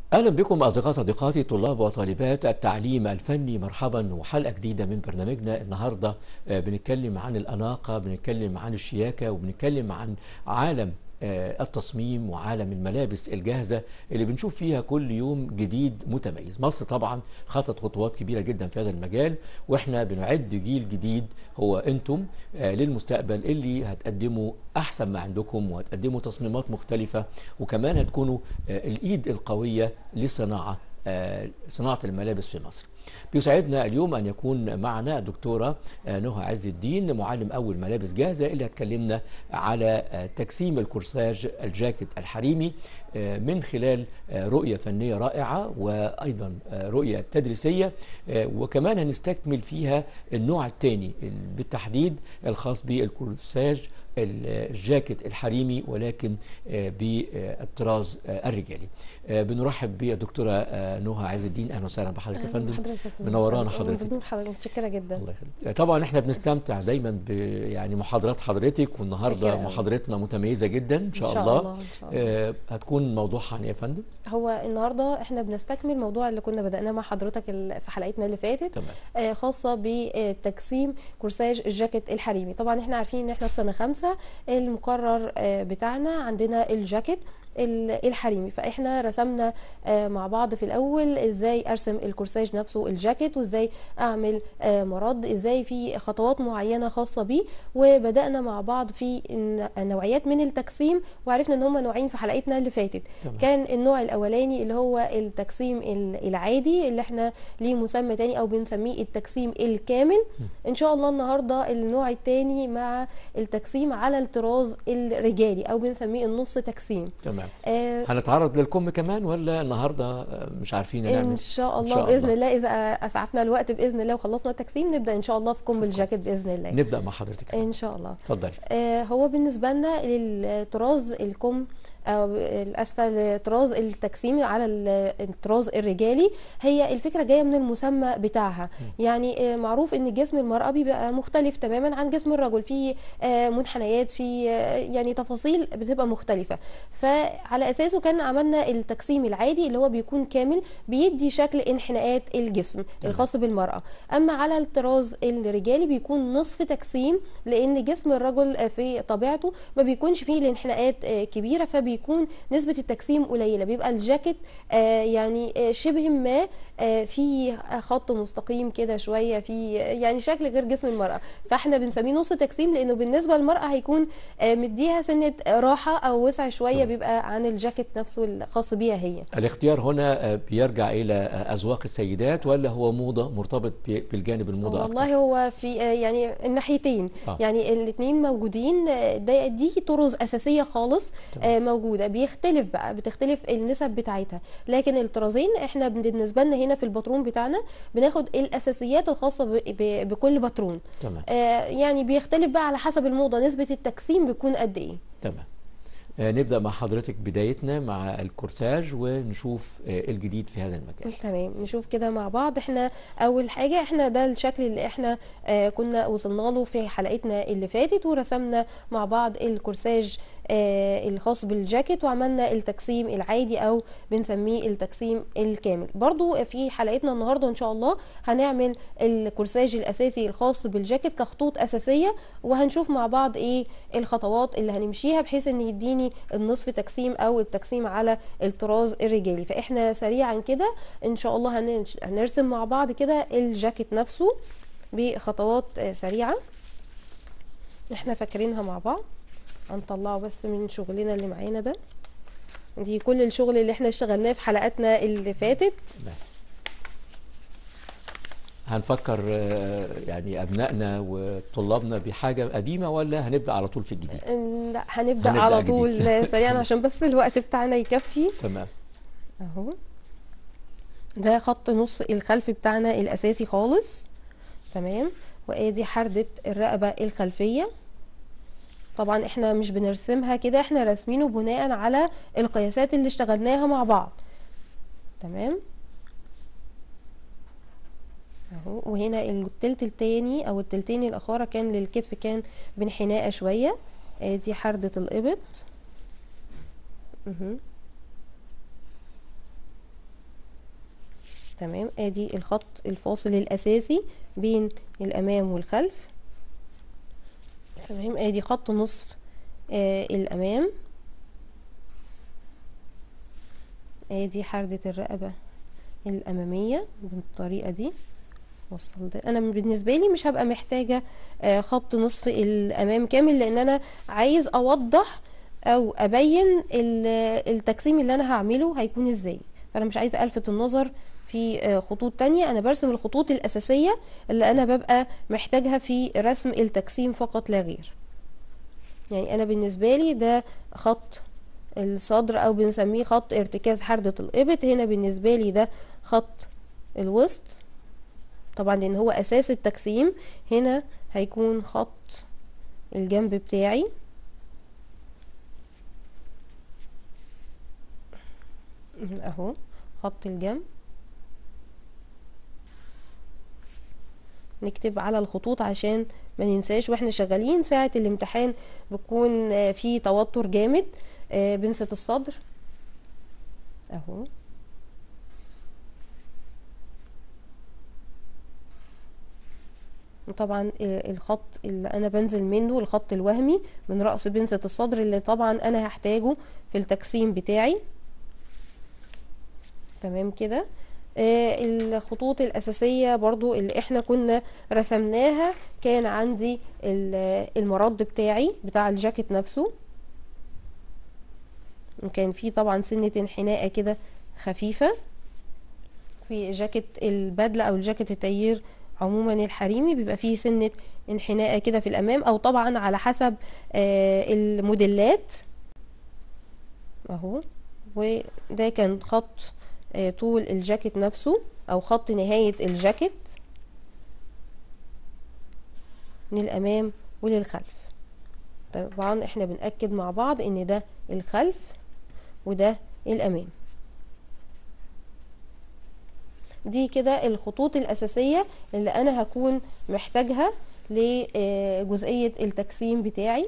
أهلا بكم أصدقاء صديقاتي طلاب وطالبات التعليم الفني مرحبا وحلقة جديدة من برنامجنا النهاردة آه، بنتكلم عن الأناقة بنتكلم عن الشياكة وبنتكلم عن عالم آه، التصميم وعالم الملابس الجاهزة اللي بنشوف فيها كل يوم جديد متميز مصر طبعا خطت خطوات كبيرة جدا في هذا المجال واحنا بنعد جيل جديد هو انتم آه، للمستقبل اللي هتقدموا احسن ما عندكم وهتقدموا تصميمات مختلفة وكمان هتكونوا آه، الايد القوية للصناعة آه، صناعة الملابس في مصر بيسعدنا اليوم أن يكون معنا دكتورة آه، نهى عز الدين معلم أول ملابس جاهزة اللي هتكلمنا على آه، تجسيم الكورساج الجاكيت الحريمي آه، من خلال آه، رؤية فنية رائعة وأيضا آه، رؤية تدريسية آه، وكمان هنستكمل فيها النوع الثاني بالتحديد الخاص بالكورساج الجاكيت الحريمي ولكن آه، بالطراز آه، الرجالي آه، بنرحب بالدكتوره آه، نهى عز الدين اهلا وسهلا بحضرتك يا فندم حضرتك يا أستاذ منورانا حسن. حضرتك. بنور حضرتك متشكره جدا الله يخليك طبعا احنا بنستمتع دايما ب يعني محاضرات حضرتك والنهارده متشكرة أوي. محاضرتنا متميزه جدا ان شاء, إن شاء الله, الله، إن شاء الله. آه هتكون موضوعها عن ايه يا فندم هو النهارده احنا بنستكمل الموضوع اللي كنا بدأناه مع حضرتك ال- في حلقتنا اللي فاتت تمام آه، خاصه بتجسيم كورساج الجاكيت الحريمي طبعا احنا عارفين ان احنا في سنه خمسة المقرر آه، بتاعنا عندنا الجاكيت ال- الحريمي فاحنا رسمنا آه، مع بعض في الاول ازاي ارسم الكورساج نفسه الجاكيت وازاي اعمل آه، مرد ازاي في خطوات معينه خاصه بيه وبدانا مع بعض في إن- نوعيات من التجسيم وعرفنا ان هم نوعين في حلقتنا اللي فاتت تمام. كان النوع الاولاني اللي هو التجسيم ال- العادي اللي احنا ليه مسمى تاني او بنسميه التجسيم الكامل ان شاء الله النهارده النوع التاني مع التجسيم على الطراز الرجالي او بنسميه النص تجسيم تمام آه هنتعرض للكم كمان ولا النهارده آه، مش عارفين نعمل ان شاء الله شاء باذن الله. الله اذا اسعفنا الوقت باذن الله وخلصنا التجسيم نبدا ان شاء الله في كم الجاكيت باذن الله نبدا مع حضرتك ان شاء الله اتفضلي آه، هو بالنسبة لنا للطراز الكم أو الأسفل طراز التجسيم على ال- الطراز الرجالي هي الفكرة جاية من المسمى بتاعها يعني آه، معروف إن جسم المرأة بيبقى مختلف تماما عن جسم الرجل في آه، منحنيات في آه، يعني تفاصيل بتبقى مختلفة فعلى أساسه كان عملنا التجسيم العادي اللي هو بيكون كامل بيدي شكل انحناءات الجسم الخاص بالمرأة أما على الطراز الرجالي بيكون نصف تجسيم لان جسم الرجل في طبيعته ما بيكونش فيه الانحناءات آه، كبيره فبيكون نسبه التجسيم قليله بيبقى الجاكيت آه، يعني آه، شبه ما آه، في خط مستقيم كده شويه في يعني شكل غير جسم المراه فاحنا بنسميه نص تجسيم لانه بالنسبه للمراه هيكون آه، مديها سنه راحه او وسع شويه تمام. بيبقى عن الجاكيت نفسه الخاص بيها هي الاختيار هنا آه، بيرجع الى آه، اذواق السيدات ولا هو موضه مرتبط ب- بالجانب الموضه والله اكتر هو في آه، يعني الناحيتين آه. آه. يعني الاثنين موجودين آه، ده- دي طرز اساسيه خالص آه، موجوده بيختلف بقى بتختلف النسب بتاعتها لكن الطرازين احنا بالنسبه لنا هنا في الباترون بتاعنا بناخد الاساسيات الخاصه ب- ب- بكل باترون تمام آه، يعني بيختلف بقى على حسب الموضه نسبه التجسيم بتكون قد ايه تمام آه، نبدا مع حضرتك بدايتنا مع الكورساج ونشوف آه، الجديد في هذا المجال تمام نشوف كده مع بعض احنا اول حاجه احنا ده الشكل اللي احنا آه كنا وصلنا له في حلقتنا اللي فاتت ورسمنا مع بعض الكورساج آه الخاص بالجاكيت وعملنا التجسيم العادي او بنسميه التجسيم الكامل برضو في حلقتنا النهارده ان شاء الله هنعمل الكورساج الاساسي الخاص بالجاكيت كخطوط اساسيه وهنشوف مع بعض ايه الخطوات اللي هنمشيها بحيث ان يديني النصف تجسيم او التجسيم على الطراز الرجالي فاحنا سريعا كده ان شاء الله هنش- هنرسم مع بعض كده الجاكيت نفسه بخطوات آه، سريعه احنا فاكرينها مع بعض هنطلعه بس من شغلنا اللي معانا ده دي كل الشغل اللي احنا اشتغلناه في حلقاتنا اللي فاتت تمام. هنفكر آه، يعني ابنائنا وطلابنا بحاجه قديمه ولا هنبدا على طول في الجديد لا هنبدأ, هنبدأ على جديد. طول سريعا عشان بس الوقت بتاعنا يكفي تمام اهو ده خط نص الخلف بتاعنا الاساسي خالص تمام وادي حردة الرقبة الخلفية طبعا احنا مش بنرسمها كده احنا راسمينه بناء على القياسات اللي اشتغلناها مع بعض تمام اهو وهنا التلت التاني او التلتين الاخرى كان للكتف كان بانحناء شوية ادي حردة الابط مهم. تمام ادي الخط الفاصل الاساسي بين الامام والخلف تمام ادي خط نصف آه الامام ادي حردة الرقبة الامامية بالطريقة دي وصل ده انا بالنسبة لي مش هبقى محتاجة آه خط نصف الامام كامل لان انا عايز اوضح او ابين التقسيم اللي انا هعمله هيكون ازاي فانا مش عايزه الفت النظر في خطوط تانية انا برسم الخطوط الاساسية اللي انا ببقى محتاجها في رسم التقسيم فقط لا غير يعني انا بالنسبة لي ده خط الصدر او بنسميه خط ارتكاز حردة الابط هنا بالنسبة لي ده خط الوسط طبعا لان هو اساس التقسيم هنا هيكون خط الجنب بتاعي اهو خط الجنب نكتب على الخطوط عشان ما ننساش واحنا شغالين ساعة الامتحان بيكون في توتر جامد بنسة الصدر اهو وطبعا الخط اللي انا بنزل منه الخط الوهمي من رأس بنسة الصدر اللي طبعا انا هحتاجه في التقسيم بتاعي تمام كده آه الخطوط الأساسية برضو اللي احنا كنا رسمناها كان عندي المرد بتاعي بتاع الجاكيت نفسه كان فيه طبعا سنة انحناء كده خفيفة في جاكيت البدلة أو الجاكيت التايير عموما الحريمي بيبقى فيه سنة انحناء كده في الأمام أو طبعا على حسب آه الموديلات اهو وده كان خط طول الجاكيت نفسه او خط نهاية الجاكيت من الامام وللخلف طبعا احنا بنأكد مع بعض ان ده الخلف وده الامام دي كده الخطوط الاساسية اللي انا هكون محتاجها لجزئية التقسيم بتاعي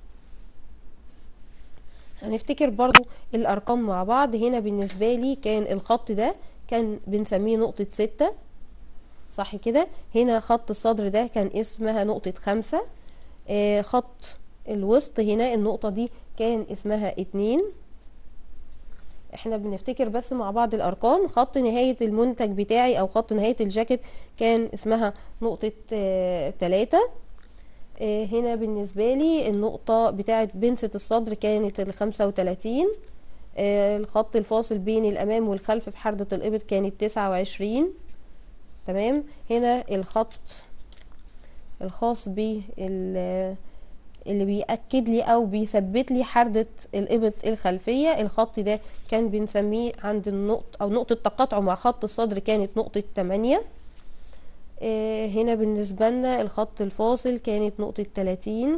هنفتكر برضو الارقام مع بعض هنا بالنسبة لي كان الخط ده كان بنسميه نقطة ستة صح كده هنا خط الصدر ده كان اسمها نقطة خمسة آه خط الوسط هنا النقطة دي كان اسمها اتنين احنا بنفتكر بس مع بعض الارقام خط نهاية المنتج بتاعي او خط نهاية الجاكيت كان اسمها نقطة آه تلاتة هنا بالنسبة لي النقطة بتاعة بنسة الصدر كانت الخمسة وتلاتين الخط الفاصل بين الأمام والخلف في حردة الإبط كانت تسعة وعشرين تمام هنا الخط الخاص بال اللي بيأكد لي أو بيثبت لي حردة الإبط الخلفية الخط ده كان بنسميه عند النقطة أو نقطة تقاطعه مع خط الصدر كانت نقطة تمانية هنا بالنسبة لنا الخط الفاصل كانت نقطة 30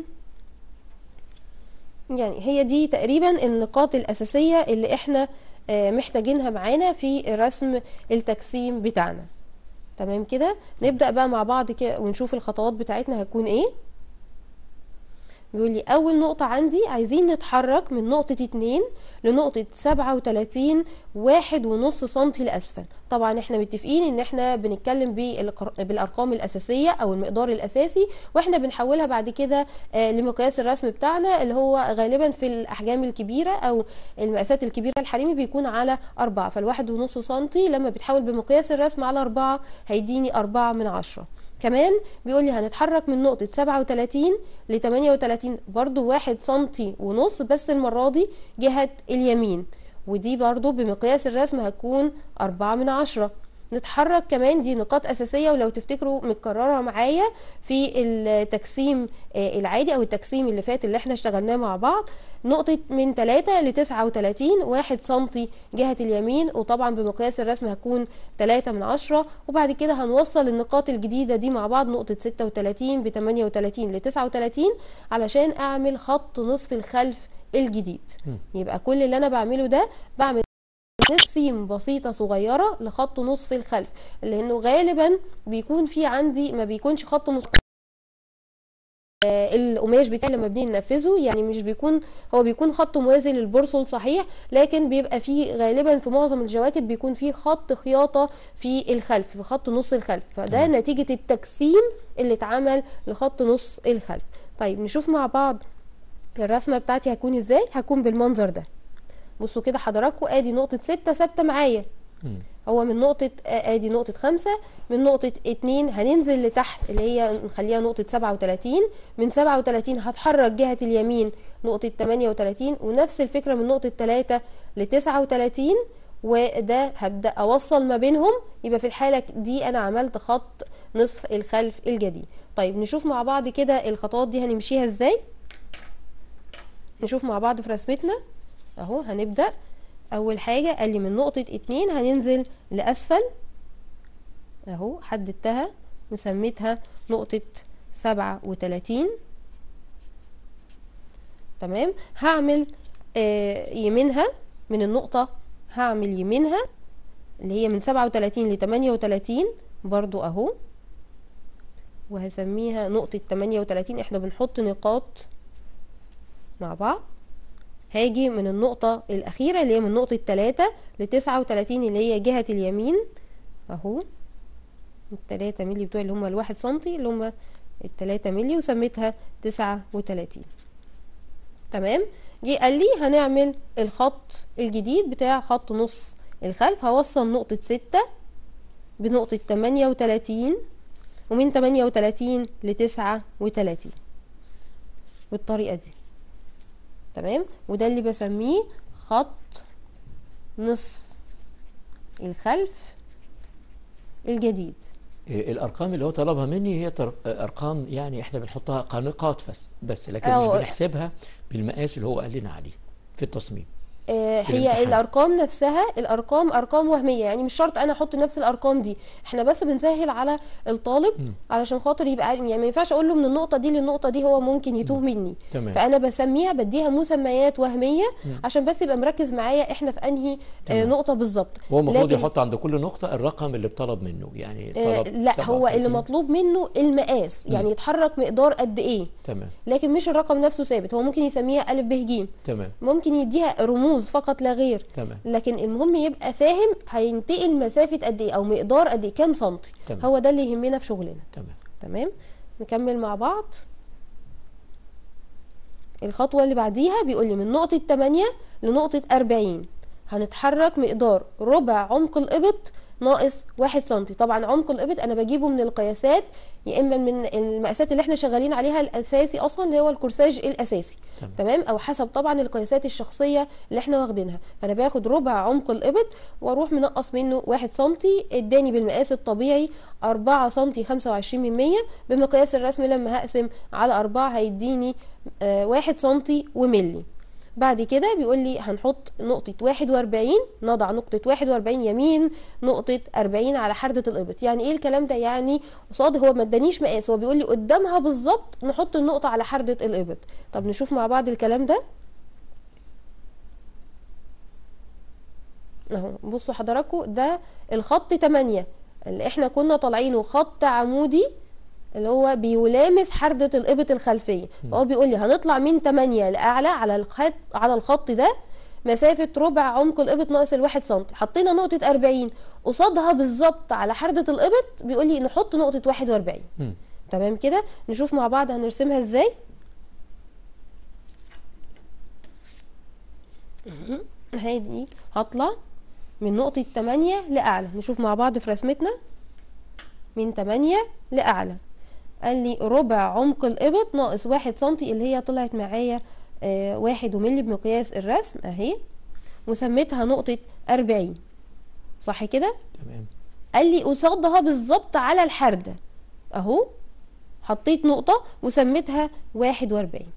يعني هي دي تقريبا النقاط الأساسية اللي احنا محتاجينها معانا في رسم التقسيم بتاعنا تمام كده نبدأ بقى مع بعض كده ونشوف الخطوات بتاعتنا هتكون ايه بيقول لي اول نقطة عندي عايزين نتحرك من نقطة اتنين لنقطة سبعة وتلاتين واحد ونص سنتي لأسفل طبعا احنا متفقين ان احنا بنتكلم بالارقام الاساسية او المقدار الاساسي واحنا بنحولها بعد كده لمقياس الرسم بتاعنا اللي هو غالبا في الاحجام الكبيرة او المقاسات الكبيرة الحريمي بيكون على اربعة فالواحد ونص سنتي لما بيتحول بمقياس الرسم على اربعة هيديني اربعة من عشرة كمان بيقول لي هنتحرك من نقطة 37 ل 38 برضو واحد سنتي ونص بس المرة دي جهة اليمين ودي برضو بمقياس الرسم هتكون أربعة من عشرة نتحرك كمان دي نقاط أساسية ولو تفتكروا متكررة معايا في التقسيم العادي أو التقسيم اللي فات اللي احنا اشتغلناه مع بعض نقطة من 3 ل 39 واحد سنتي جهة اليمين وطبعا بمقياس الرسم هتكون 3 من 10 وبعد كده هنوصل النقاط الجديدة دي مع بعض نقطة 36 ب 38 ل 39 علشان أعمل خط نصف الخلف الجديد يبقى كل اللي أنا بعمله ده بعمل تقسيم بسيطة صغيرة لخط نصف الخلف لأنه غالبا بيكون في عندي ما بيكونش خط مستقيم القماش بتاعي لما بنيجي ننفذه يعني مش بيكون هو بيكون خط موازي للبورصل صحيح لكن بيبقى فيه غالبا في معظم الجواكت بيكون فيه خط خياطه في الخلف في خط نص الخلف فده نتيجه التجسيم اللي اتعمل لخط نص الخلف طيب نشوف مع بعض الرسمه بتاعتي هتكون ازاي هكون بالمنظر ده بصوا كده حضراتكم ادي نقطه ستة ثابته معايا مم. هو من نقطة ادي نقطة خمسة من نقطة اتنين هننزل لتحت اللي هي نخليها نقطة سبعة وتلاتين من سبعة وتلاتين هتحرك جهة اليمين نقطة تمانية وتلاتين ونفس الفكرة من نقطة تلاتة لتسعة وتلاتين وده هبدأ أوصل ما بينهم يبقى في الحالة دي أنا عملت خط نصف الخلف الجديد طيب نشوف مع بعض كده الخطوات دي هنمشيها ازاي نشوف مع بعض في رسمتنا اهو هنبدأ اول حاجة قال لي من نقطة اتنين هننزل لاسفل اهو حددتها وسميتها نقطة سبعة وتلاتين تمام هعمل آه يمينها من النقطة هعمل يمينها اللي هي من سبعة وتلاتين لتمانية وتلاتين برضو اهو وهسميها نقطة تمانية وتلاتين احنا بنحط نقاط مع بعض هاجي من النقطة الأخيرة اللي هي من نقطة تلاتة لتسعة وتلاتين اللي هي جهة اليمين أهو التلاتة ملي بتوع اللي هما الواحد سنتي اللي هما التلاتة ملي وسميتها تسعة وتلاتين تمام جه قال لي هنعمل الخط الجديد بتاع خط نص الخلف هوصل نقطة ستة بنقطة تمانية وتلاتين ومن تمانية وتلاتين لتسعة وتلاتين بالطريقة دي تمام وده اللي بسميه خط نصف الخلف الجديد إيه، الارقام اللي هو طلبها مني هي تر- ارقام يعني احنا بنحطها كنقاط بس بس لكن مش أو- بنحسبها بالمقاس اللي هو قال لنا عليه في التصميم آه، في هي الامتحان. الارقام نفسها الارقام ارقام وهميه يعني مش شرط انا احط نفس الارقام دي احنا بس بنسهل على الطالب علشان خاطر يبقى عارف- يعني ما ينفعش اقول له من النقطه دي للنقطه دي هو ممكن يتوه مني تمام. فانا بسميها بديها مسميات وهميه عشان بس يبقى مركز معايا احنا في انهي آه، تمام. نقطه بالظبط هو المفروض لكن- يحط عند كل نقطة الرقم اللي اتطلب منه يعني آه، طلب لا هو اللي 37. مطلوب منه المقاس يعني يتحرك مقدار قد ايه تمام لكن مش الرقم نفسه ثابت هو ممكن يسميها الف ب ج تمام ممكن يديها رموز فقط لا غير تمام لكن المهم يبقى فاهم هينتقل مسافة قد ايه او مقدار قد ايه كام سنتي تمام. هو ده اللي يهمنا في شغلنا تمام تمام نكمل مع بعض الخطوة اللي بعديها بيقول لي من نقطة 8 لنقطة 40 هنتحرك مقدار ربع عمق الإبط ناقص واحد سنتي طبعا عمق الإبط أنا بجيبه من القياسات يا إما من المقاسات اللي احنا شغالين عليها الأساسي أصلا اللي هو الكورساج الأساسي تمام. تمام أو حسب طبعا القياسات الشخصية اللي احنا واخدينها فأنا باخد ربع عمق الإبط وأروح منقص منه واحد سنتي اداني بالمقاس الطبيعي أربعة سنتي خمسة وعشرين من مية بمقياس الرسم لما هقسم على أربعة هيديني آه واحد سنتي وملي بعد كده بيقول لي هنحط نقطة واحد واربعين نضع نقطة واحد واربعين يمين نقطة اربعين على حردة الإبط يعني ايه الكلام ده يعني قصاد هو ما ادانيش مقاس هو بيقول لي قدامها بالظبط نحط النقطة على حردة الإبط طب نشوف مع بعض الكلام ده اهو بصوا حضراتكم ده الخط 8 اللي احنا كنا طالعينه خط عمودي اللي هو بيلامس حردة الإبط الخلفية فهو بيقول لي هنطلع من 8 لأعلى على الخط على الخط ده مسافة ربع عمق الإبط ناقص الواحد سنتي حطينا نقطة 40 قصادها بالظبط على حردة الإبط بيقول لي نحط نقطة 41 مم. تمام كده نشوف مع بعض هنرسمها ازاي مهم. هادي هطلع من نقطة 8 لأعلى نشوف مع بعض في رسمتنا من 8 لأعلى قال لي ربع عمق الإبط ناقص واحد سنتي اللي هي طلعت معايا آه واحد وملي بمقياس الرسم أهي وسميتها نقطة 40 صح كده؟ تمام قال لي قصادها بالظبط على الحردة اهو حطيت نقطة وسميتها واحد واربعين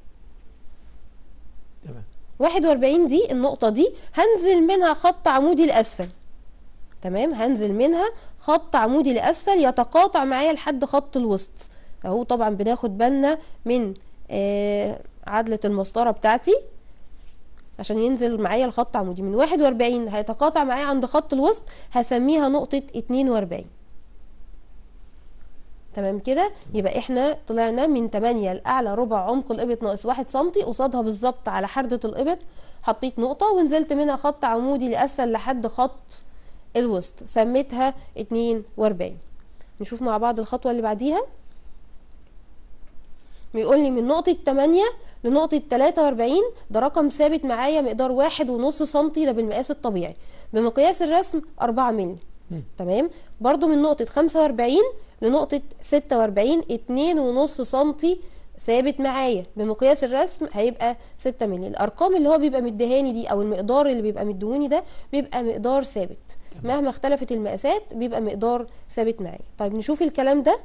تمام واحد واربعين دي النقطة دي هنزل منها خط عمودي لأسفل تمام هنزل منها خط عمودي لأسفل يتقاطع معايا لحد خط الوسط اهو طبعا بناخد بالنا من آه عدلة المسطرة بتاعتي عشان ينزل معايا الخط عمودي من واحد واربعين هيتقاطع معايا عند خط الوسط هسميها نقطة اتنين واربعين تمام كده يبقى احنا طلعنا من 8 لاعلى ربع عمق الابط ناقص 1 سم قصادها بالظبط على حردة الابط حطيت نقطة ونزلت منها خط عمودي لأسفل لحد خط الوسط سميتها 42 نشوف مع بعض الخطوة اللي بعديها بيقول لي من نقطة 8 لنقطة 43 ده رقم ثابت معايا مقدار واحد ونص سنتي ده بالمقاس الطبيعي بمقياس الرسم 4 مللي مم. تمام برضو من نقطة 45 لنقطة 46 اتنين ونص سنتي ثابت معايا بمقياس الرسم هيبقى 6 مللي الارقام اللي هو بيبقى مديهاني دي او المقدار اللي بيبقى مديهوني ده بيبقى مقدار ثابت مهما اختلفت المقاسات بيبقى مقدار ثابت معايا طيب نشوف الكلام ده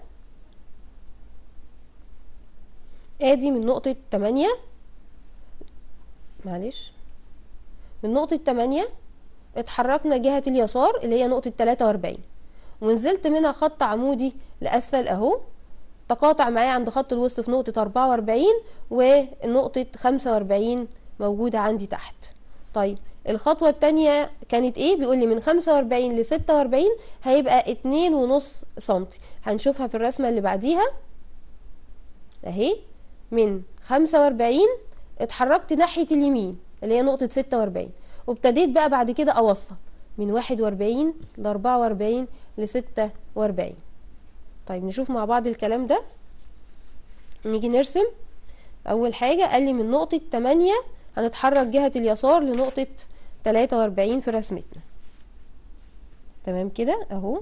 ادي من نقطة 8 معلش من نقطة 8 اتحركنا جهة اليسار اللي هي نقطة 43 ونزلت منها خط عمودي لأسفل أهو تقاطع معايا عند خط الوسط في نقطة 44 ونقطة 45 موجودة عندي تحت طيب الخطوة التانية كانت ايه بيقول لي من 45 ل 46 هيبقى اتنين ونص سنتي هنشوفها في الرسمة اللي بعديها اهي من 45 اتحركت ناحية اليمين اللي هي نقطة 46 وابتديت بقى بعد كده اوصل من 41 ل 44 ل 46 طيب نشوف مع بعض الكلام ده نيجي نرسم اول حاجة قال لي من نقطة 8 هنتحرك جهة اليسار لنقطة 43 في رسمتنا تمام كده اهو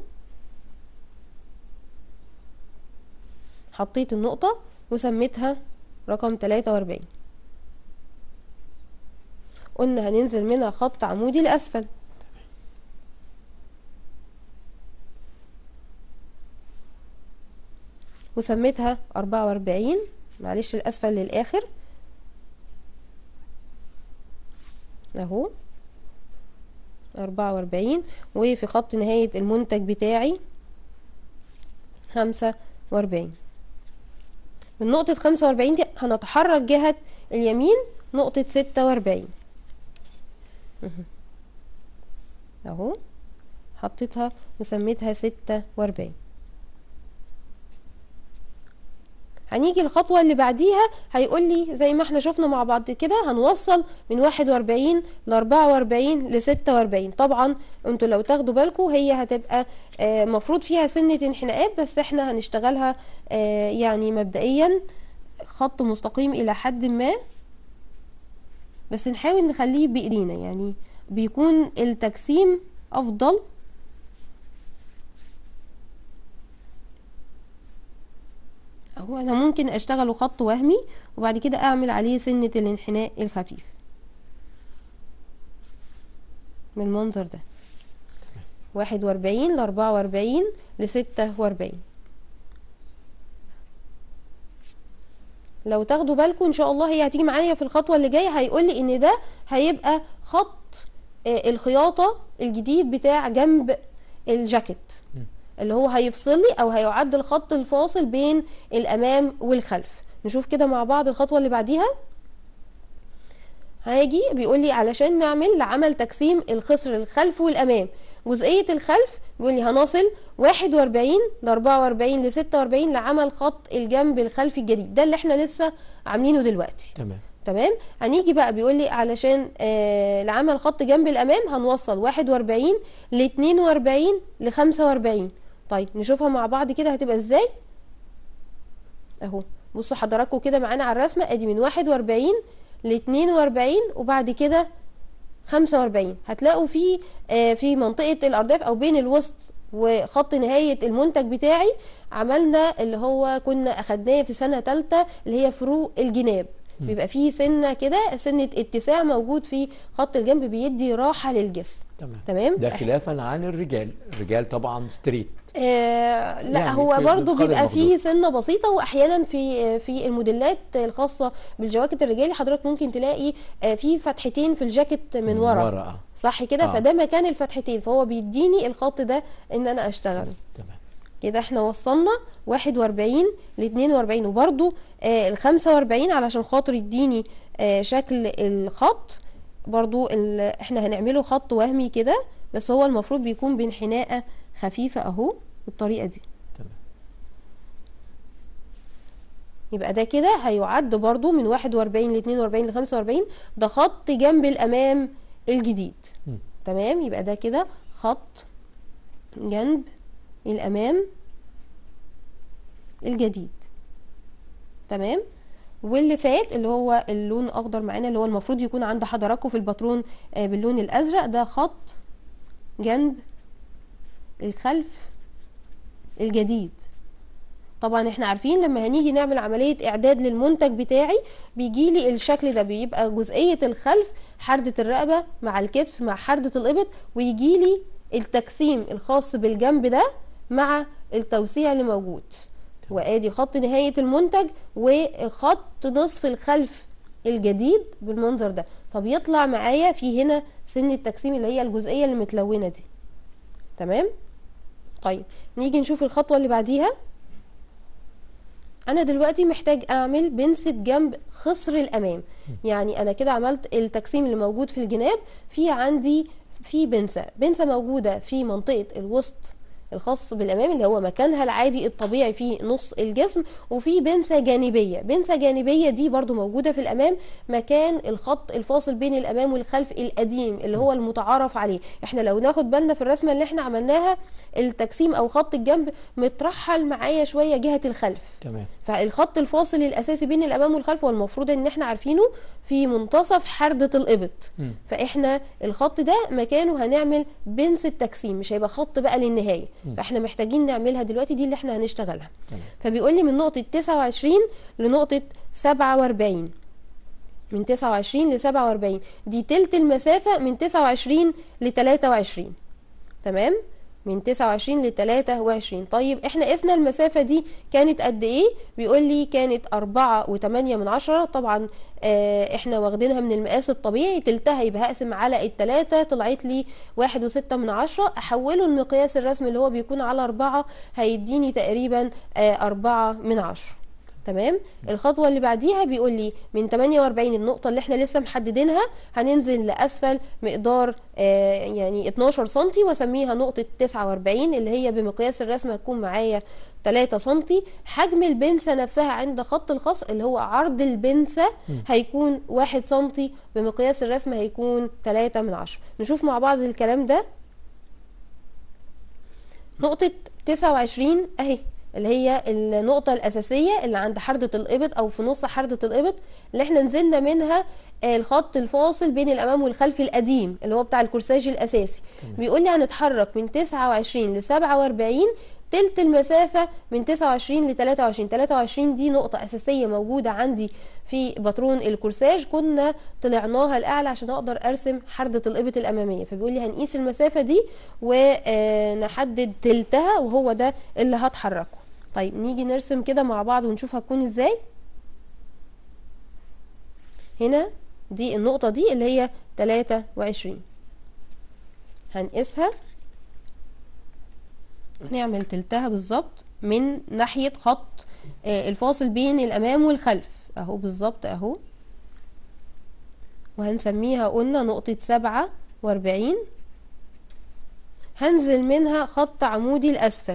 حطيت النقطة وسميتها رقم 43 قلنا هننزل منها خط عمودي لأسفل وسميتها 44 معلش الأسفل للآخر اهو 44 وفي خط نهاية المنتج بتاعي 45 من نقطة 45 دي هنتحرك جهة اليمين نقطة 46 اهو حطيتها وسميتها 46 هنيجي الخطوة اللي بعديها هيقول لي زي ما احنا شفنا مع بعض كده هنوصل من 41 ل 44 ل 46 طبعا انتوا لو تاخدوا بالكم هي هتبقى آه، مفروض فيها سنة انحناءات بس احنا هنشتغلها آه، يعني مبدئيا خط مستقيم الى حد ما بس نحاول نخليه بايدينا يعني بيكون التجسيم افضل هو انا ممكن اشتغله خط وهمي وبعد كده اعمل عليه سنة الانحناء الخفيف من المنظر ده واحد واربعين لاربعة واربعين لستة واربعين لو تاخدوا بالكم ان شاء الله هي هتيجي معايا في الخطوة اللي جاية هيقول لي ان ده هيبقى خط آه، الخياطة الجديد بتاع جنب الجاكيت اللي هو هيفصل لي او هيعد الخط الفاصل بين الامام والخلف نشوف كده مع بعض الخطوه اللي بعديها هاجي بيقول لي علشان نعمل لعمل تقسيم الخصر الخلف والامام جزئيه الخلف بيقول لي هنصل 41 ل 44 ل 46 لعمل خط الجنب الخلفي الجديد ده اللي احنا لسه عاملينه دلوقتي تمام تمام هنيجي بقى بيقول لي علشان آه لعمل خط جنب الامام هنوصل 41 ل 42 ل 45 طيب نشوفها مع بعض كده هتبقى ازاي اهو بصوا حضراتكم كده معانا على الرسمه ادي من 41 ل 42 وبعد كده 45 هتلاقوا في آه في منطقه الارداف او بين الوسط وخط نهايه المنتج بتاعي عملنا اللي هو كنا اخدناه في سنه ثالثه اللي هي فروق الجناب بيبقى فيه سنه كده سنه اتساع موجود في خط الجنب بيدي راحه للجسم تمام تمام ده خلافا عن الرجال الرجال طبعا ستريت آه لا يعني هو في برضو القدر بيبقى المحدود. فيه سنه بسيطه واحيانا في في الموديلات الخاصه بالجواكت الرجالي حضرتك ممكن تلاقي آه في فتحتين في الجاكيت من ورا ورا آه. صح كده آه. فده مكان الفتحتين فهو بيديني الخط ده ان انا اشتغله تمام كده احنا وصلنا 41 ل 42 وبرضو آه ال 45 علشان خاطر يديني آه شكل الخط برضو ال- احنا هنعمله خط وهمي كده بس هو المفروض بيكون بانحناءة خفيفة اهو بالطريقة دي تمام يبقى ده كده هيعد برضو من 41 ل 42 ل 45 ده خط جنب الامام الجديد مم. تمام يبقى ده كده خط جنب الامام الجديد تمام واللي فات اللي هو اللون الاخضر معانا اللي هو المفروض يكون عند حضراتكم في الباترون آه، باللون الازرق ده خط جنب الخلف الجديد طبعا احنا عارفين لما هنيجي نعمل عملية اعداد للمنتج بتاعي بيجي لي الشكل ده بيبقى جزئية الخلف حردة الرقبة مع الكتف مع حردة الابط ويجي لي التقسيم الخاص بالجنب ده مع التوسيع اللي موجود وادي خط نهاية المنتج وخط نصف الخلف الجديد بالمنظر ده فبيطلع معايا في هنا سن التقسيم اللي هي الجزئية اللي متلونة دي تمام طيب نيجي نشوف الخطوة اللي بعديها انا دلوقتي محتاج اعمل بنسة جنب خصر الامام يعني انا كده عملت التقسيم اللي موجود في الجناب في عندي في بنسة بنسة موجودة في منطقة الوسط الخاص بالامام اللي هو مكانها العادي الطبيعي في نص الجسم وفي بنسة جانبية بنسة جانبية دي برضو موجودة في الامام مكان الخط الفاصل بين الامام والخلف القديم اللي هو المتعارف عليه احنا لو ناخد بالنا في الرسمة اللي احنا عملناها التقسيم او خط الجنب مترحل معايا شوية جهة الخلف تمام فالخط الفاصل الاساسي بين الامام والخلف والمفروض ان احنا عارفينه في منتصف حردة الابط مم. فاحنا الخط ده مكانه هنعمل بنس التقسيم مش هيبقى خط بقى للنهايه فاحنا محتاجين نعملها دلوقتي دي اللي احنا هنشتغلها تمام. فبيقول لي من نقطه 29 لنقطه 47 من 29 ل 47 دي تلت المسافه من 29 ل 23 تمام من 29 ل 23 طيب احنا قسنا المسافة دي كانت قد ايه بيقول لي كانت 4 و8 من عشرة طبعا اه احنا واخدينها من المقاس الطبيعي تلتها يبقى هقسم على التلاتة طلعت لي واحد وستة من عشرة احوله المقياس الرسمي اللي هو بيكون على أربعة هيديني تقريبا اه أربعة من عشرة تمام الخطوه اللي بعديها بيقول لي من 48 النقطه اللي احنا لسه محددينها هننزل لاسفل مقدار آه يعني 12 سم واسميها نقطه 49 اللي هي بمقياس الرسم هتكون معايا 3 سم حجم البنسه نفسها عند خط الخصر اللي هو عرض البنسه هيكون 1 سم بمقياس الرسم هيكون 3 من 10 نشوف مع بعض الكلام ده نقطه 29 اهي اللي هي النقطة الأساسية اللي عند حردة الإبط أو في نص حردة الإبط اللي احنا نزلنا منها الخط الفاصل بين الأمام والخلف القديم اللي هو بتاع الكورساج الأساسي بيقول لي هنتحرك من 29 ل 47 تلت المسافة من 29 ل 23 23 دي نقطة أساسية موجودة عندي في باترون الكورساج كنا طلعناها الأعلى عشان أقدر أرسم حردة الإبط الأمامية فبيقول لي هنقيس المسافة دي ونحدد تلتها وهو ده اللي هتحركه طيب نيجي نرسم كده مع بعض ونشوف هتكون ازاي هنا دي النقطة دي اللي هي 23 هنقيسها نعمل تلتها بالظبط من ناحية خط آه، الفاصل بين الأمام والخلف أهو بالظبط أهو وهنسميها قلنا نقطة سبعة وأربعين هنزل منها خط عمودي الأسفل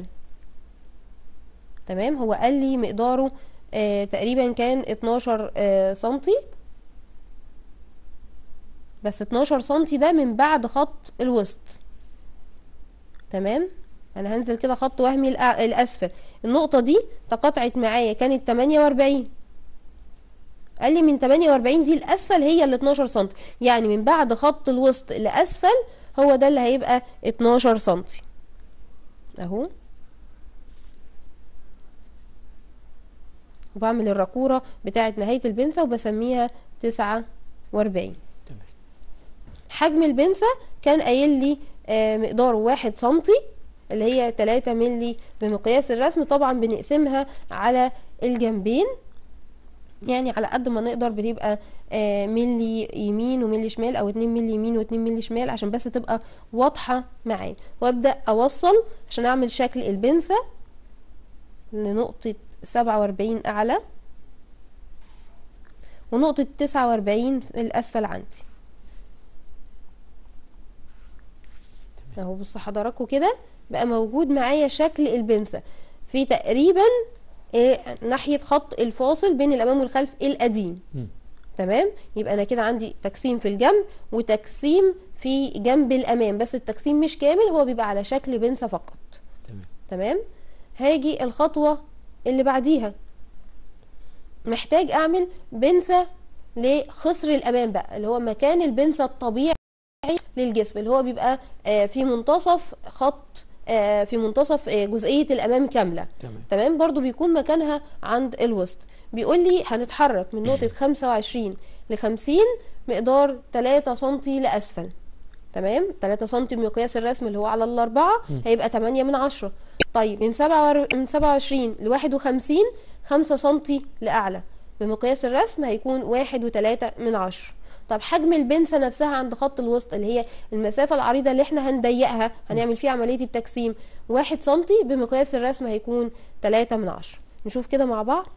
تمام هو قال لي مقداره آه تقريبا كان 12 آه سنتي بس 12 سنتي ده من بعد خط الوسط تمام انا هنزل كده خط وهمي الأ- الاسفل النقطة دي تقاطعت معايا كانت 48 قال لي من 48 دي الاسفل هي ال 12 سم يعني من بعد خط الوسط لاسفل هو ده اللي هيبقى 12 سم اهو وبعمل الراكورة بتاعة نهاية البنسة وبسميها 49 تمام حجم البنسة كان قايل لي آه، مقداره واحد سنتي اللي هي 3 ملي بمقياس الرسم طبعا بنقسمها على الجنبين يعني على قد ما نقدر بتبقى آه، ملي يمين وملي شمال او 2 ملي يمين و2 ملي شمال عشان بس تبقى واضحة معايا وابدأ اوصل عشان اعمل شكل البنسة لنقطة 47 اعلى ونقطة 49 في الاسفل عندي اهو بص حضراتكم كده بقى موجود معايا شكل البنسة في تقريبا إيه ناحيه خط الفاصل بين الامام والخلف القديم مم. تمام يبقى انا كده عندي تقسيم في الجنب وتقسيم في جنب الامام بس التقسيم مش كامل هو بيبقى على شكل بنسة فقط تمام تمام هاجي الخطوة اللي بعديها محتاج اعمل بنسة لخصر الامام بقى اللي هو مكان البنسة الطبيعي للجسم اللي هو بيبقى آه، في منتصف خط آه، في منتصف آه، جزئية الامام كاملة تمام تمام برضو بيكون مكانها عند الوسط بيقول لي هنتحرك من نقطة 25 ل 50 مقدار 3 سنتي لأسفل تمام 3 سنتي بمقياس الرسم اللي هو على الأربعة هيبقى 8 من 10 طيب من 7 من 27 ل 51 5 سنتي لأعلى بمقياس الرسم هيكون 1 و3 من 10 طب حجم البنسة نفسها عند خط الوسط اللي هي المسافة العريضة اللي احنا هنضيقها هنعمل فيها عملية التجسيم واحد سنتي بمقياس الرسم هيكون تلاتة من عشرة نشوف كده مع بعض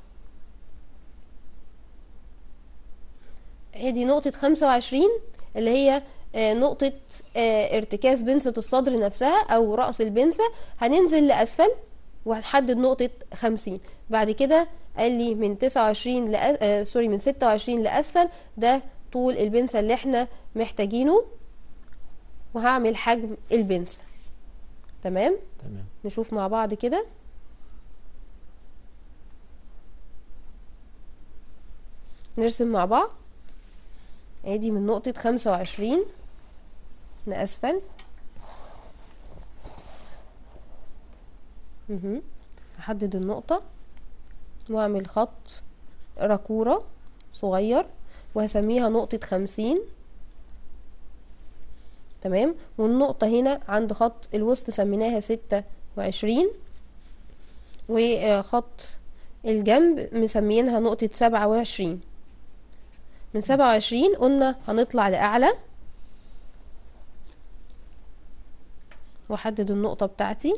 ادي نقطة خمسة وعشرين اللي هي آه، نقطة آه، ارتكاز بنسة الصدر نفسها أو رأس البنسة هننزل لأسفل وهنحدد نقطة خمسين بعد كده قال لي من تسعة وعشرين لأ... آه سوري من ستة وعشرين لأسفل ده طول البنسة اللي احنا محتاجينه وهعمل حجم البنسة تمام تمام نشوف مع بعض كده نرسم مع بعض ادي من نقطة خمسة وعشرين لأسفل مهم. هحدد النقطة واعمل خط راكورة صغير وهسميها نقطة خمسين تمام والنقطة هنا عند خط الوسط سميناها ستة وعشرين وخط الجنب مسميينها نقطة سبعة وعشرين من سبعة وعشرين قلنا هنطلع لأعلى وأحدد النقطة بتاعتي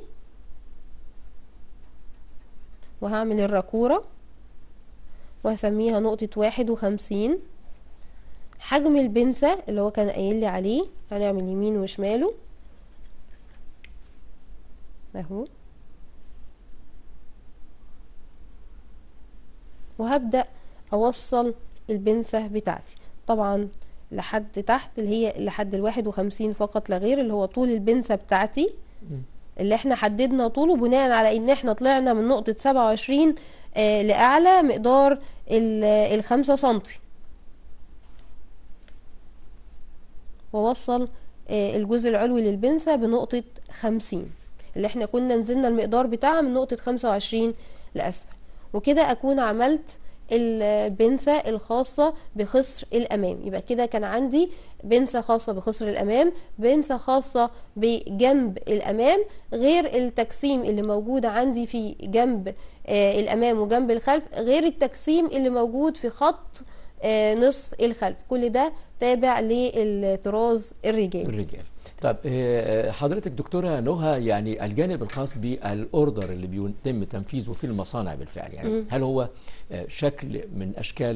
وهعمل الراكورة وهسميها نقطة واحد وخمسين حجم البنسة اللي هو كان قايل لي عليه هنعمل يمين وشماله اهو وهبدأ أوصل البنسة بتاعتي طبعا لحد تحت اللي هي لحد الواحد وخمسين فقط لا غير اللي هو طول البنسة بتاعتي اللي احنا حددنا طوله بناء على ان احنا طلعنا من نقطة سبعة وعشرين آه لأعلى مقدار ال- الخمسة سنتي ووصل آه الجزء العلوي للبنسة بنقطة خمسين اللي احنا كنا نزلنا المقدار بتاعها من نقطة خمسة وعشرين لأسفل وكده أكون عملت البنسة الخاصة بخصر الأمام يبقى كده كان عندي بنسة خاصة بخصر الأمام بنسة خاصة بجنب الأمام غير التقسيم اللي موجود عندي في جنب آه الأمام وجنب الخلف غير التقسيم اللي موجود في خط آه نصف الخلف كل ده تابع للطراز الرجالي الرجال طب آه، حضرتك دكتورة نهى يعني الجانب الخاص بالاوردر اللي بيتم تنفيذه في المصانع بالفعل يعني هل هو آه، شكل من اشكال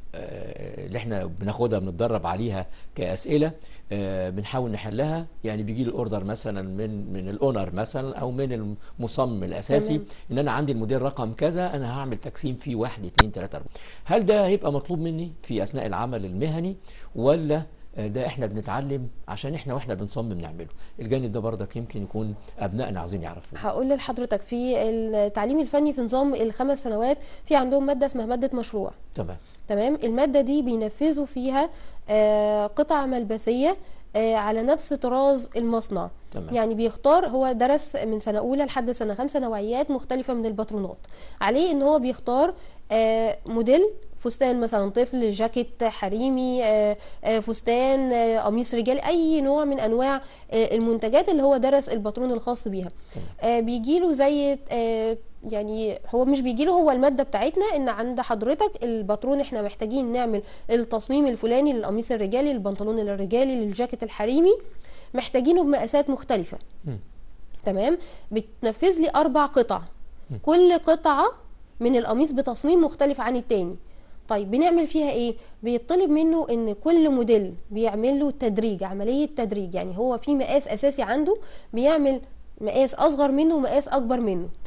آه، اللي احنا بناخدها بنتدرب عليها كاسئله آه، بنحاول نحلها يعني بيجي لي الاوردر مثلا من من الاونر مثلا او من المصمم الاساسي تمام. ان انا عندي الموديل رقم كذا انا هعمل تقسيم فيه واحد اتنين تلاته اربعه هل ده هيبقى مطلوب مني في اثناء العمل المهني ولا آه، ده احنا بنتعلم عشان احنا واحنا بنصمم نعمله الجانب ده برضك يمكن يكون ابنائنا عاوزين يعرفوه هقول لحضرتك في التعليم الفني في نظام الخمس سنوات في عندهم مادة اسمها مادة مشروع تمام تمام المادة دي بينفذوا فيها آه، قطع ملبسية آه، على نفس طراز المصنع تمام. يعني بيختار هو درس من سنة أولى لحد سنة خمسة نوعيات مختلفة من الباترونات عليه إن هو بيختار آه، موديل فستان مثلا طفل جاكيت حريمي آه، آه، فستان آه، قميص رجالي أي نوع من أنواع آه، المنتجات اللي هو درس الباترون الخاص بيها آه، بيجيله زي آه، يعني هو مش بيجيله هو المادة بتاعتنا ان عند حضرتك الباترون احنا محتاجين نعمل التصميم الفلاني للقميص الرجالي للبنطلون الرجالي للجاكيت الحريمي محتاجينه بمقاسات مختلفة مم. تمام بتنفذ لي اربع قطع كل قطعة من القميص بتصميم مختلف عن التاني طيب بنعمل فيها ايه بيطلب منه ان كل موديل بيعمل له تدريج عملية تدريج يعني هو في مقاس اساسي عنده بيعمل مقاس اصغر منه ومقاس اكبر منه تمام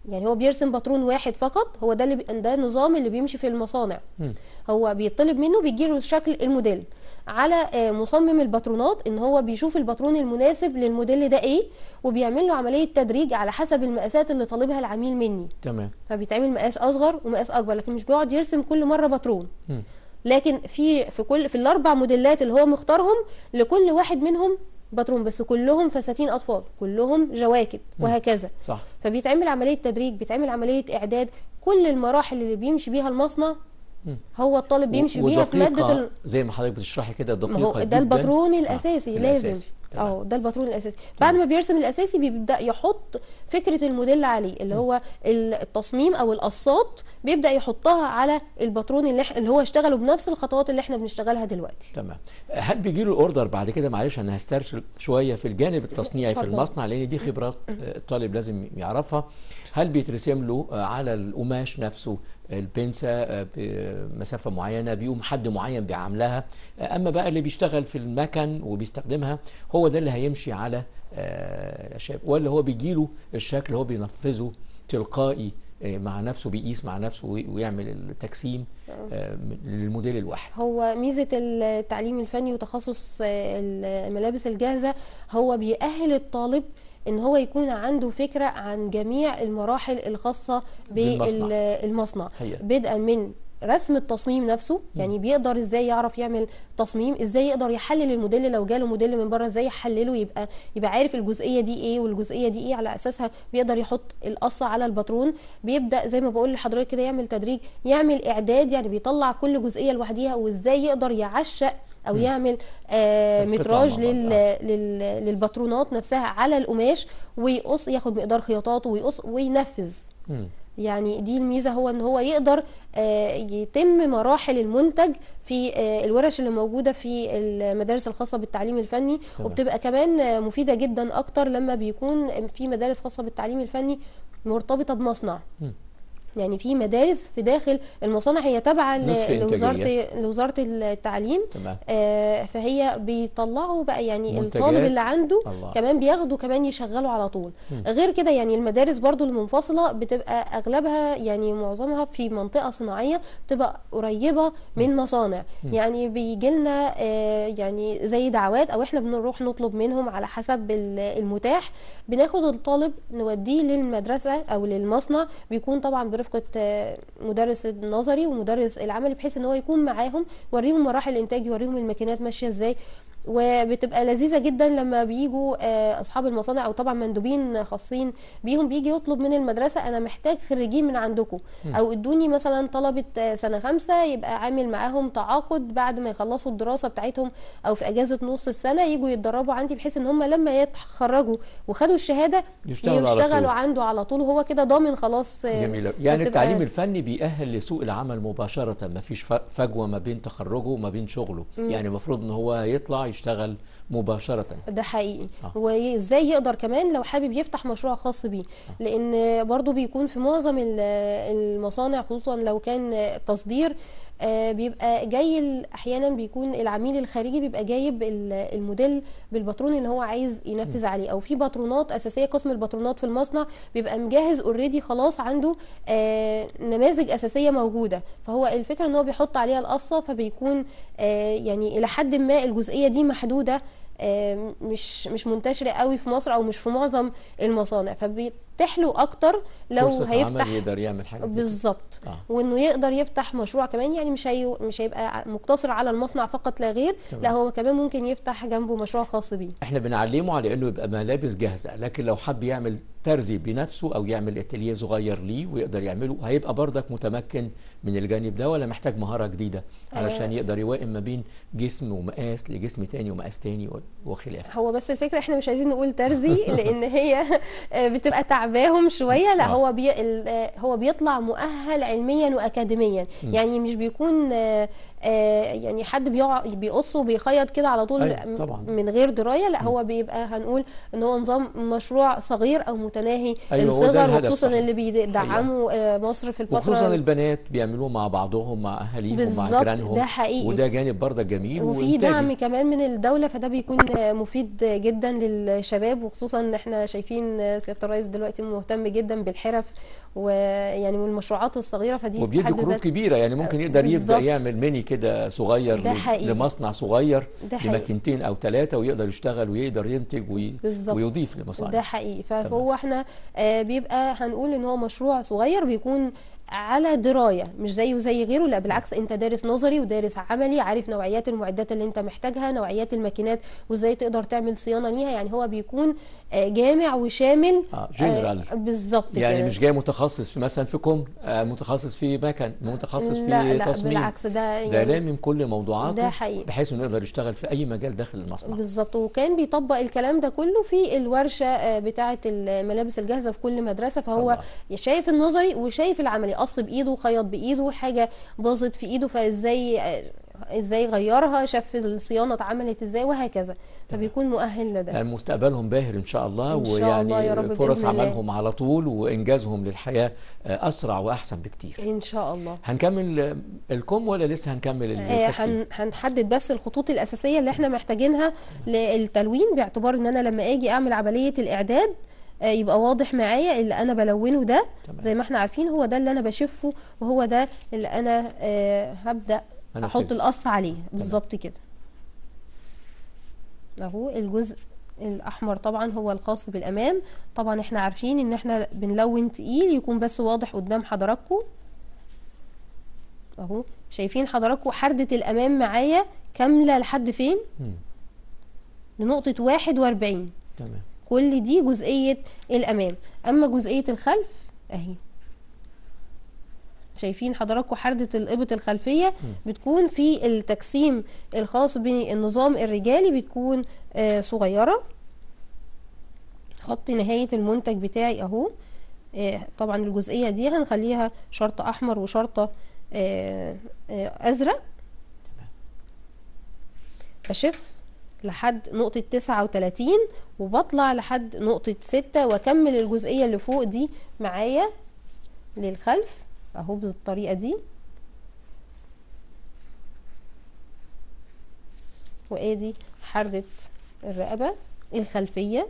يعني هو بيرسم باترون واحد فقط هو ده اللي بي... ده النظام اللي بيمشي في المصانع مم. هو بيطلب منه بيجيله شكل الموديل على آه، مصمم الباترونات ان هو بيشوف الباترون المناسب للموديل ده ايه وبيعمل له عمليه تدريج على حسب المقاسات اللي طالبها العميل مني تمام فبيتعمل مقاس اصغر ومقاس اكبر لكن مش بيقعد يرسم كل مره باترون مم. لكن في في كل في الاربع موديلات اللي هو مختارهم لكل واحد منهم باترون بس كلهم فساتين اطفال كلهم جواكت وهكذا صح فبيتعمل عمليه تدريج بيتعمل عمليه اعداد كل المراحل اللي بيمشي بيها المصنع مم. هو الطالب بيمشي بيها في ماده ودقيقة ال... زي ما حضرتك بتشرحي كده ما دقيقة هو جدا ده الباترون الاساسي آه، لازم الأساسي. تمام. اه ده الباترون الاساسي بعد ما بيرسم الاساسي بيبدا يحط فكره الموديل عليه اللي هو التصميم او القصات بيبدا يحطها على الباترون اللي, إح- اللي هو اشتغله بنفس الخطوات اللي احنا بنشتغلها دلوقتي تمام هل بيجي له الاوردر بعد كده معلش انا هسترسل شويه في الجانب التصنيعي في اتفضل. المصنع لان دي خبرات آه، الطالب لازم يعرفها هل بيترسم له آه، على القماش نفسه البنسة آه، بمسافة معينة بيقوم حد معين بيعاملها آه، أما بقى اللي بيشتغل في المكن وبيستخدمها هو ده اللي هيمشي على آه، الأشياء ولا هو بيجيله الشكل هو بينفذه تلقائي آه، مع نفسه بيقيس مع نفسه وي- ويعمل التجسيم آه، من- للموديل الواحد هو ميزه التعليم الفني وتخصص آه، الملابس الجاهزه هو بيأهل الطالب ان هو يكون عنده فكره عن جميع المراحل الخاصه بالمصنع. بالمصنع حقيقة. بدءا من رسم التصميم نفسه يعني بيقدر ازاي يعرف يعمل تصميم ازاي يقدر يحلل الموديل لو جاله موديل من بره ازاي يحلله يبقى يبقى عارف الجزئيه دي ايه والجزئيه دي ايه على اساسها بيقدر يحط القصه على الباترون بيبدا زي ما بقول لحضرتك كده يعمل تدريج يعمل اعداد يعني بيطلع كل جزئيه لوحديها وازاي يقدر يعشق او يعمل آه القطع متراج مع بعض. لل لل للباترونات نفسها على القماش ويقص ياخد مقدار خياطاته ويقص وينفذ مم. يعني دي الميزه هو ان هو يقدر آه، يتم مراحل المنتج في آه، الورش اللي موجوده في المدارس الخاصه بالتعليم الفني تمام. وبتبقى كمان آه، مفيده جدا اكتر لما بيكون في مدارس خاصه بالتعليم الفني مرتبطه بمصنع مم. يعني في مدارس في داخل المصانع هي تابعه ل- نصف لوزاره إنتاجية. لوزاره التعليم تمام آه، فهي بيطلعوا بقى يعني منتجات. الطالب اللي عنده الله. كمان بياخدوا كمان يشغلوا على طول غير كده يعني المدارس برضو المنفصلة بتبقى أغلبها يعني معظمها في منطقة صناعية بتبقى قريبة من مصانع يعني بيجي لنا يعني زي دعوات أو إحنا بنروح نطلب منهم على حسب ال- المتاح بناخد الطالب نوديه للمدرسة أو للمصنع بيكون طبعا برفقة آه، مدرس النظري ومدرس العملي بحيث إن هو يكون معاهم يوريهم مراحل الإنتاج يوريهم الماكينات ماشية إزاي وبتبقى لذيذه جدا لما بيجوا آه، اصحاب المصانع او طبعا مندوبين خاصين بيهم بيجي يطلب من المدرسه انا محتاج خريجين من عندكم او ادوني مثلا طلبه آه، سنه خمسه يبقى عامل معاهم تعاقد بعد ما يخلصوا الدراسه بتاعتهم او في اجازه نص السنه يجوا يتدربوا عندي بحيث ان هم لما يتخرجوا وخدوا الشهاده يشتغلوا على يشتغلوا طول. عنده على طول وهو كده ضامن خلاص آه، جميل أوي. يعني فبتبقى- التعليم الفني بيأهل لسوق العمل مباشرة ما فيش ف- فجوة ما بين تخرجه وما بين شغله يعني المفروض ان هو يطلع يشتغل مباشرة ده حقيقي آه. وازاي يقدر كمان لو حابب يفتح مشروع خاص بيه لان برضو بيكون في معظم ال- المصانع خصوصا لو كان تصدير آه، بيبقى جاي ال- احيانا بيكون العميل الخارجي بيبقى جايب ال- الموديل بالباترون اللي هو عايز ينفذ عليه او في باترونات اساسيه قسم الباترونات في المصنع بيبقى مجهز اوريدي خلاص عنده آه، نماذج اساسيه موجوده فهو الفكره ان هو بيحط عليها القصه فبيكون آه، يعني الى حد ما الجزئيه دي محدوده آه، مش مش منتشره قوي في مصر او مش في معظم المصانع فبيتيح له اكتر لو فرصة هيفتح عمل يقدر يعمل حاجة زي كده. بالظبط آه. وانه يقدر يفتح مشروع كمان يعني مش هي مش هيبقى مقتصر على المصنع فقط لا غير تمام. لا هو كمان ممكن يفتح جنبه مشروع خاص بيه احنا بنعلمه على انه يبقى ملابس جاهزه لكن لو حب يعمل ترزي بنفسه او يعمل اتelier صغير ليه ويقدر يعمله هيبقى برضك متمكن من الجانب ده ولا محتاج مهاره جديده علشان يقدر يوائم ما بين جسم ومقاس لجسم تاني ومقاس تاني و- وخلافه هو بس الفكره احنا مش عايزين نقول ترزي لان هي بتبقى تعباهم شويه لا آه. هو بي ال- هو بيطلع مؤهل علميا واكاديميا يعني مش بيكون آه، آه، يعني حد بيقع بيقص وبيخيط كده على طول أيوة، طبعاً. من غير درايه لا هو بيبقى هنقول ان هو نظام مشروع صغير او متناهي أيوة، هو ده الصغر الهدف وخصوصا صحيح. اللي بيدعموا آه، مصر في الفتره وخصوصا البنات بيعملوه مع بعضهم مع اهاليهم ومع بالظبط، جيرانهم ده حقيقي. وده جانب برضك جميل وفي وإنتاجي. دعم كمان من الدولة فده بيكون مفيد جدا للشباب وخصوصا ان احنا شايفين سيادة الرئيس دلوقتي دلوقتي مهتم جدا بالحرف ويعني والمشروعات الصغيره فدي في وبيدي حد كروت ذات كبيره يعني ممكن يقدر يبدا بالظبط. يعمل ميني كده صغير ده ل- حقيقي. لمصنع صغير ده حقيقي. لماكينتين او ثلاثه ويقدر يشتغل ويقدر ينتج وي... بالظبط. ويضيف لمصانع ده حقيقي فهو احنا آه، بيبقى هنقول ان هو مشروع صغير بيكون على درايه مش زيه زي غيره لا بالعكس انت دارس نظري ودارس عملي عارف نوعيات المعدات اللي انت محتاجها نوعيات الماكينات وازاي تقدر تعمل صيانه ليها يعني هو بيكون آه، جامع وشامل آه، جنرال. آه، بالظبط يعني كده مش جاي متخصص في مثلا في كم آه، متخصص في مكن متخصص في لا لا تصميم بالعكس ده ده يعني لامم كل موضوعاته ده حقيقي. بحيث انه يقدر يشتغل في اي مجال داخل المصنع بالظبط وكان بيطبق الكلام ده كله في الورشه آه، بتاعه الملابس الجاهزه في كل مدرسه فهو الله. شايف النظري وشايف العملي قص بايده خيط بايده حاجه باظت في ايده فازاي آه، ازاي غيرها شاف الصيانه اتعملت ازاي وهكذا فبيكون مؤهل لده يعني مستقبلهم باهر ان شاء الله إن شاء ويعني الله يا رب فرص بإذن الله. عملهم على طول وانجازهم للحياه آه، اسرع واحسن بكتير ان شاء الله هنكمل آه، الكم ولا لسه هنكمل آه، التكسير هن- هنحدد بس الخطوط الأساسية اللي احنا محتاجينها للتلوين باعتبار ان انا لما اجي اعمل عملية الإعداد آه، يبقى واضح معايا اللي انا بلونه ده تمام. زي ما احنا عارفين هو ده اللي انا بشفه وهو ده اللي انا آه، هبدأ أنا احط فهمت. القص عليه بالظبط كده اهو الجزء الاحمر طبعا هو الخاص بالامام طبعا احنا عارفين ان احنا بنلون تقيل يكون بس واضح قدام حضراتكم اهو شايفين حضراتكم حردة الامام معايا كاملة لحد فين مم. لنقطة واحد واربعين تمام كل دي جزئية الامام اما جزئية الخلف اهي شايفين حضراتكم حردة الإبط الخلفية بتكون في التجسيم الخاص بالنظام الرجالي بتكون آه، صغيرة خط نهاية المنتج بتاعي اهو آه، طبعا الجزئية دي هنخليها شرطة احمر وشرطة آه، آه، ازرق بشف لحد نقطة تسعة وتلاتين وبطلع لحد نقطة ستة واكمل الجزئية اللي فوق دي معايا للخلف اهو بالطريقة دي وادي حردة الرقبة الخلفية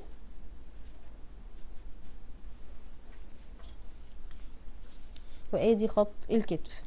وادي خط الكتف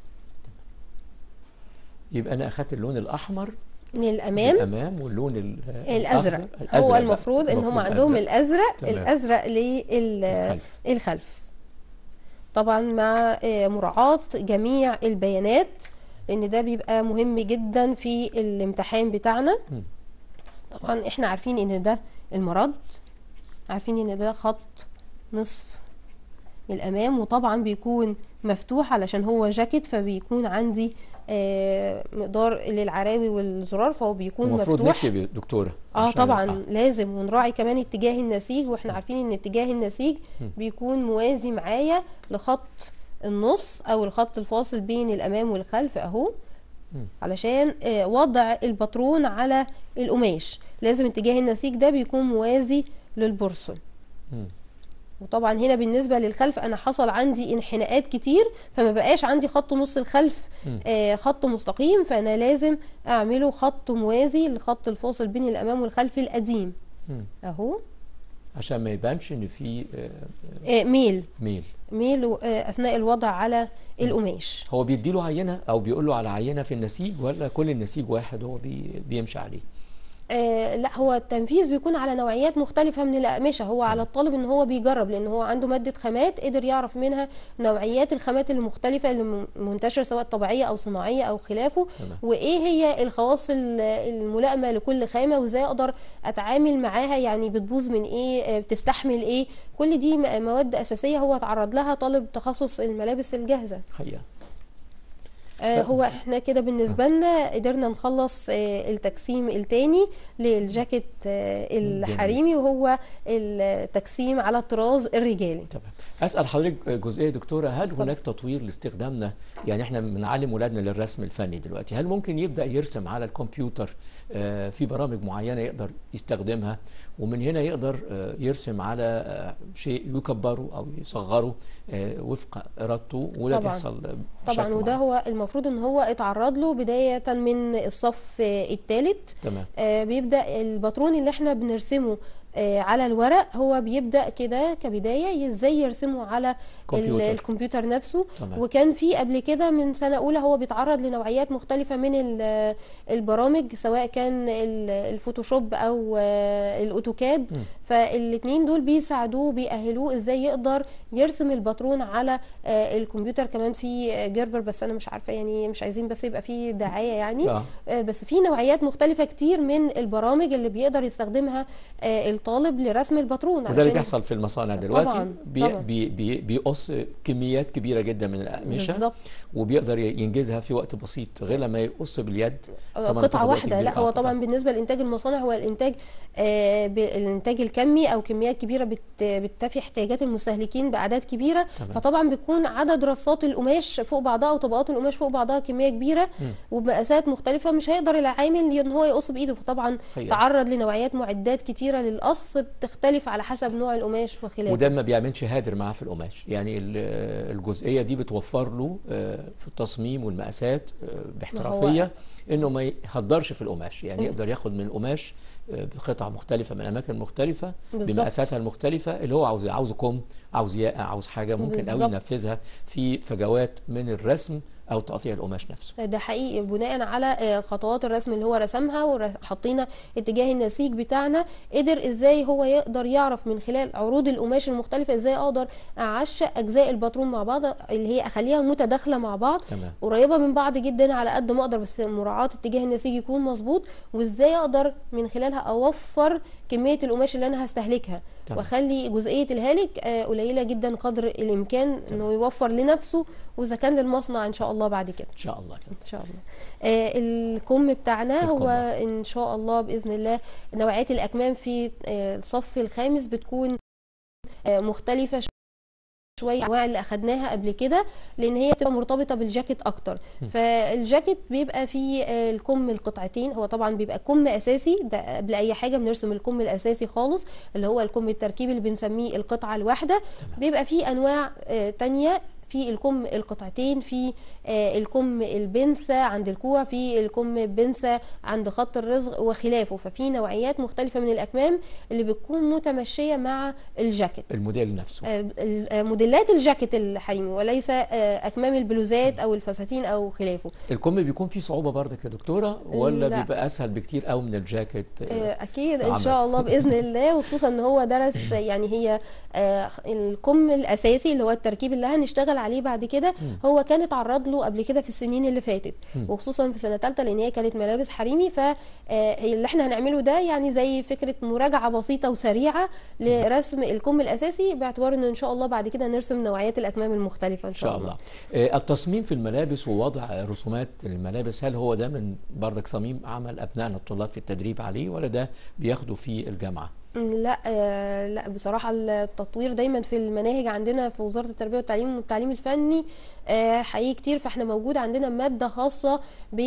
يبقى انا اخدت اللون الاحمر للامام الامام واللون ال- الازرق الأخضر- هو بقى. المفروض ان هم المفروض عندهم أزرق. الازرق تمام. الازرق للخلف الخلف. طبعا مع آه، مراعاة جميع البيانات لان ده بيبقى مهم جدا في الامتحان بتاعنا مم. طبعا احنا عارفين ان ده المرد عارفين ان ده خط نصف الامام وطبعا بيكون مفتوح علشان هو جاكيت فبيكون عندي آه، مقدار للعراوي والزرار فهو بيكون المفروض مفتوح نكتب يا دكتوره اه عشان- طبعا آه. لازم ونراعي كمان اتجاه النسيج واحنا عارفين ان اتجاه النسيج بيكون موازي معايا لخط النص او الخط الفاصل بين الامام والخلف اهو علشان آه، وضع الباترون على القماش لازم اتجاه النسيج ده بيكون موازي للبرسل مم. وطبعا هنا بالنسبه للخلف انا حصل عندي انحناءات كتير فما بقاش عندي خط نص الخلف آه خط مستقيم فانا لازم اعمله خط موازي للخط الفاصل بين الامام والخلف القديم مم. اهو عشان ما يبانش ان في آه، آه ميل ميل ميل آه اثناء الوضع على القماش هو بيدي له عينه او بيقول له على عينه في النسيج ولا كل النسيج واحد هو بي بيمشي عليه آه لا هو التنفيذ بيكون على نوعيات مختلفة من الأقمشة هو على الطالب ان هو بيجرب لان هو عنده مادة خامات قدر يعرف منها نوعيات الخامات المختلفة اللي م- منتشرة سواء طبيعية او صناعية او خلافه تمام. وايه هي الخواص ال- الملائمة لكل خامة وازاي اقدر اتعامل معاها يعني بتبوظ من ايه آه، بتستحمل ايه كل دي م- مواد اساسية هو اتعرض لها طالب تخصص الملابس الجاهزة حقيقه آه، هو احنا كده بالنسبة لنا قدرنا نخلص آه، التقسيم التاني للجاكيت آه، الحريمي وهو التقسيم على الطراز الرجالي تمام اسال حضرتك جزئيه دكتوره هل هناك تطوير لاستخدامنا يعني احنا بنعلم ولادنا للرسم الفني دلوقتي هل ممكن يبدا يرسم على الكمبيوتر آه، في برامج معينه يقدر يستخدمها ومن هنا يقدر آه، يرسم على آه، شيء يكبره او يصغره آه، وفق ارادته وده طبعاً. بيحصل طبعا بشكل وده معين. هو المفروض المفروض ان هو اتعرض له بدايه من الصف الثالث تمام بيبدا الباترون اللي احنا بنرسمه آه، على الورق هو بيبدا كده كبدايه ازاي يرسمه على ال- كمبيوتر. الكمبيوتر نفسه تمام. وكان في قبل كده من سنه اولى هو بيتعرض لنوعيات مختلفه من ال- البرامج سواء كان ال- الفوتوشوب او آه، الاوتوكاد فالاثنين دول بيساعدوه بيأهلوه ازاي يقدر يرسم الباترون على آه، الكمبيوتر كمان في آه، جيربر بس انا مش عارفه يعني مش عايزين بس يبقى في دعايه يعني آه. آه، بس في نوعيات مختلفة كتير من البرامج اللي بيقدر يستخدمها آه، الطالب لرسم الباترون وده اللي علشان- بيحصل في المصانع دلوقتي طبعاً، بي طبعاً. بي بي بيقص كميات كبيره جدا من الاقمشه بالظبط وبيقدر ينجزها في وقت بسيط غير لما يقص باليد طبعاً قطعة بتاخد وقت واحدة كبير. لا هو آه، طبعا بالنسبة لإنتاج المصانع هو الإنتاج آه، ب- الإنتاج الكمي أو كميات كبيرة بت- بتفي احتياجات المستهلكين بأعداد كبيرة تمام. فطبعا بيكون عدد رصات القماش فوق بعضها وطبقات القماش فوق بعضها كمية كبيرة وبمقاسات مختلفة مش هيقدر العامل ان هو يقص بإيده فطبعا حقيقة. تعرض لنوعيات معدات كتيرة للقص بتختلف على حسب نوع القماش وخلافه وده ما بيعملش هادر معاه في القماش يعني ال- الجزئيه دي بتوفر له آه، في التصميم والمقاسات آه، باحترافيه انه ما يهدرش في القماش يعني يقدر ياخد من القماش آه، بقطع مختلفه من اماكن مختلفه بالظبط. بمقاساتها المختلفه اللي هو عاوز عاوز كم عاوز ياقه عاوز حاجه ممكن قوي بالظبط. ينفذها في فجوات من الرسم او تقطيع القماش نفسه ده حقيقي بناء على آه، خطوات الرسم اللي هو رسمها وحطينا اتجاه النسيج بتاعنا قدر ازاي هو يقدر يعرف من خلال عروض القماش المختلفه ازاي اقدر اعشق اجزاء الباترون مع بعض اللي هي اخليها متداخله مع بعض تمام. قريبه من بعض جدا على قد ما اقدر بس مراعاه اتجاه النسيج يكون مظبوط وازاي اقدر من خلالها اوفر كميه القماش اللي انا هستهلكها تمام. واخلي جزئيه الهالك آه، قليله جدا قدر الامكان انه يوفر لنفسه واذا كان للمصنع ان شاء الله بعد كده ان شاء الله كده ان شاء الله آه الكم بتاعنا الكم. هو ان شاء الله باذن الله نوعيات الاكمام في آه الصف الخامس بتكون آه مختلفه شويه انواع اللي اخدناها قبل كده لان هي بتبقى مرتبطه بالجاكيت اكتر فالجاكيت بيبقى فيه آه، الكم القطعتين هو طبعا بيبقى كم اساسي ده قبل اي حاجه بنرسم الكم الاساسي خالص اللي هو الكم التركيبي اللي بنسميه القطعه الواحده بيبقى فيه انواع آه، تانية في الكم القطعتين في آه، الكم البنسة عند الكوع في الكم بنسة عند خط الرزق وخلافه ففي نوعيات مختلفة من الأكمام اللي بتكون متمشية مع الجاكيت الموديل نفسه آه، ال- آه، موديلات الجاكيت الحريمي وليس آه، أكمام البلوزات أو الفساتين أو خلافه الكم بيكون فيه صعوبه برضك يا دكتوره ولا لا. بيبقى اسهل بكتير قوي من الجاكيت آه، اكيد ان عمل. شاء الله باذن الله وخصوصا ان هو درس يعني هي آه، الكم الاساسي اللي هو التركيب اللي هنشتغل عليه بعد كده هو كان اتعرض له قبل كده في السنين اللي فاتت وخصوصا في سنه ثالثه لان هي كانت ملابس حريمي فاللي احنا هنعمله ده يعني زي فكره مراجعه بسيطه وسريعه لرسم الكم الاساسي باعتبار ان ان شاء الله بعد كده نرسم نوعيات الاكمام المختلفه ان ان شاء الله آه، التصميم في الملابس ووضع رسومات الملابس هل هو ده من برضك صميم عمل ابنائنا الطلاب في التدريب عليه ولا ده بياخده في الجامعه لا آه، لا بصراحة التطوير دايما في المناهج عندنا في وزارة التربية والتعليم والتعليم الفني آه، حقيقي كتير فاحنا موجود عندنا مادة خاصة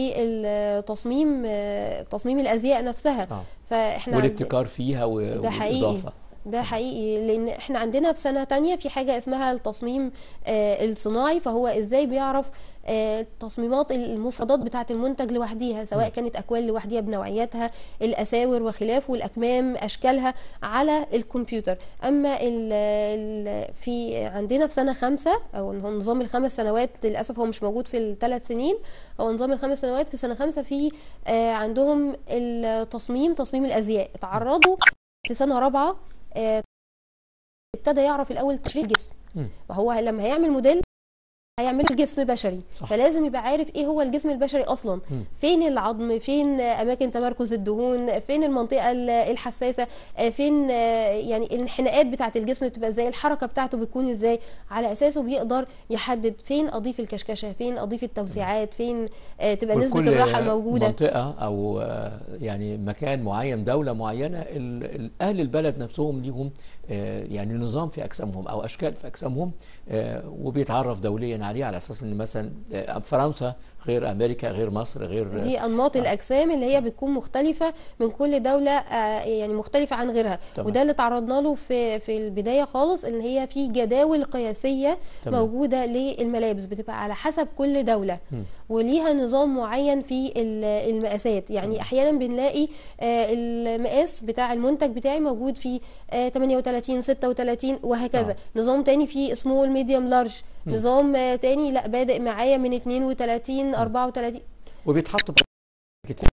بالتصميم آه، تصميم الأزياء نفسها آه. فاحنا عند- والابتكار فيها و- ده حقيقي والاضافه ده حقيقي لان احنا عندنا في سنه تانية في حاجه اسمها التصميم آه الصناعي فهو ازاي بيعرف آه تصميمات المفردات بتاعه المنتج لوحديها سواء كانت اكوان لوحديها بنوعياتها الاساور وخلافه والاكمام اشكالها على الكمبيوتر اما ال ال في عندنا في سنه خمسة او هو نظام الخمس سنوات للاسف هو مش موجود في الثلاث سنين هو نظام الخمس سنوات في سنه خمسة في آه عندهم التصميم تصميم الازياء اتعرضوا في سنه رابعه آه، ابتدى يعرف الاول تشريح الجسم مم. وهو لما هيعمل موديل هيعمله جسم بشري صح. فلازم يبقى عارف ايه هو الجسم البشري اصلا مم. فين العظم فين اماكن تمركز الدهون فين المنطقه ال- الحساسه آه، فين آه، يعني الانحناءات بتاعه الجسم بتبقى ازاي الحركه بتاعته بتكون ازاي على اساسه بيقدر يحدد فين اضيف الكشكشه فين اضيف التوسيعات فين آه، تبقى نسبه وكل الراحه موجوده منطقه او آه، يعني مكان معين دوله معينه ال- ال- اهل البلد نفسهم ليهم آه، يعني نظام في اجسامهم او اشكال في اجسامهم آه، وبيتعرف دوليا عليه على اساس ان مثلا آه، فرنسا غير امريكا غير مصر غير دي انماط آه. الاجسام اللي هي بتكون مختلفه من كل دوله آه، يعني مختلفه عن غيرها تمام. وده اللي تعرضنا له في في البدايه خالص ان هي في جداول قياسيه تمام. موجوده للملابس بتبقى على حسب كل دوله مم. وليها نظام معين في ال- المقاسات يعني احيانا بنلاقي آه، المقاس بتاع المنتج بتاعي موجود في آه، 38 36 وهكذا آه. نظام تاني فيه سمول ميديوم لارج نظام آه، تاني لا بادئ معايا من 32 34 وبيتحط كتير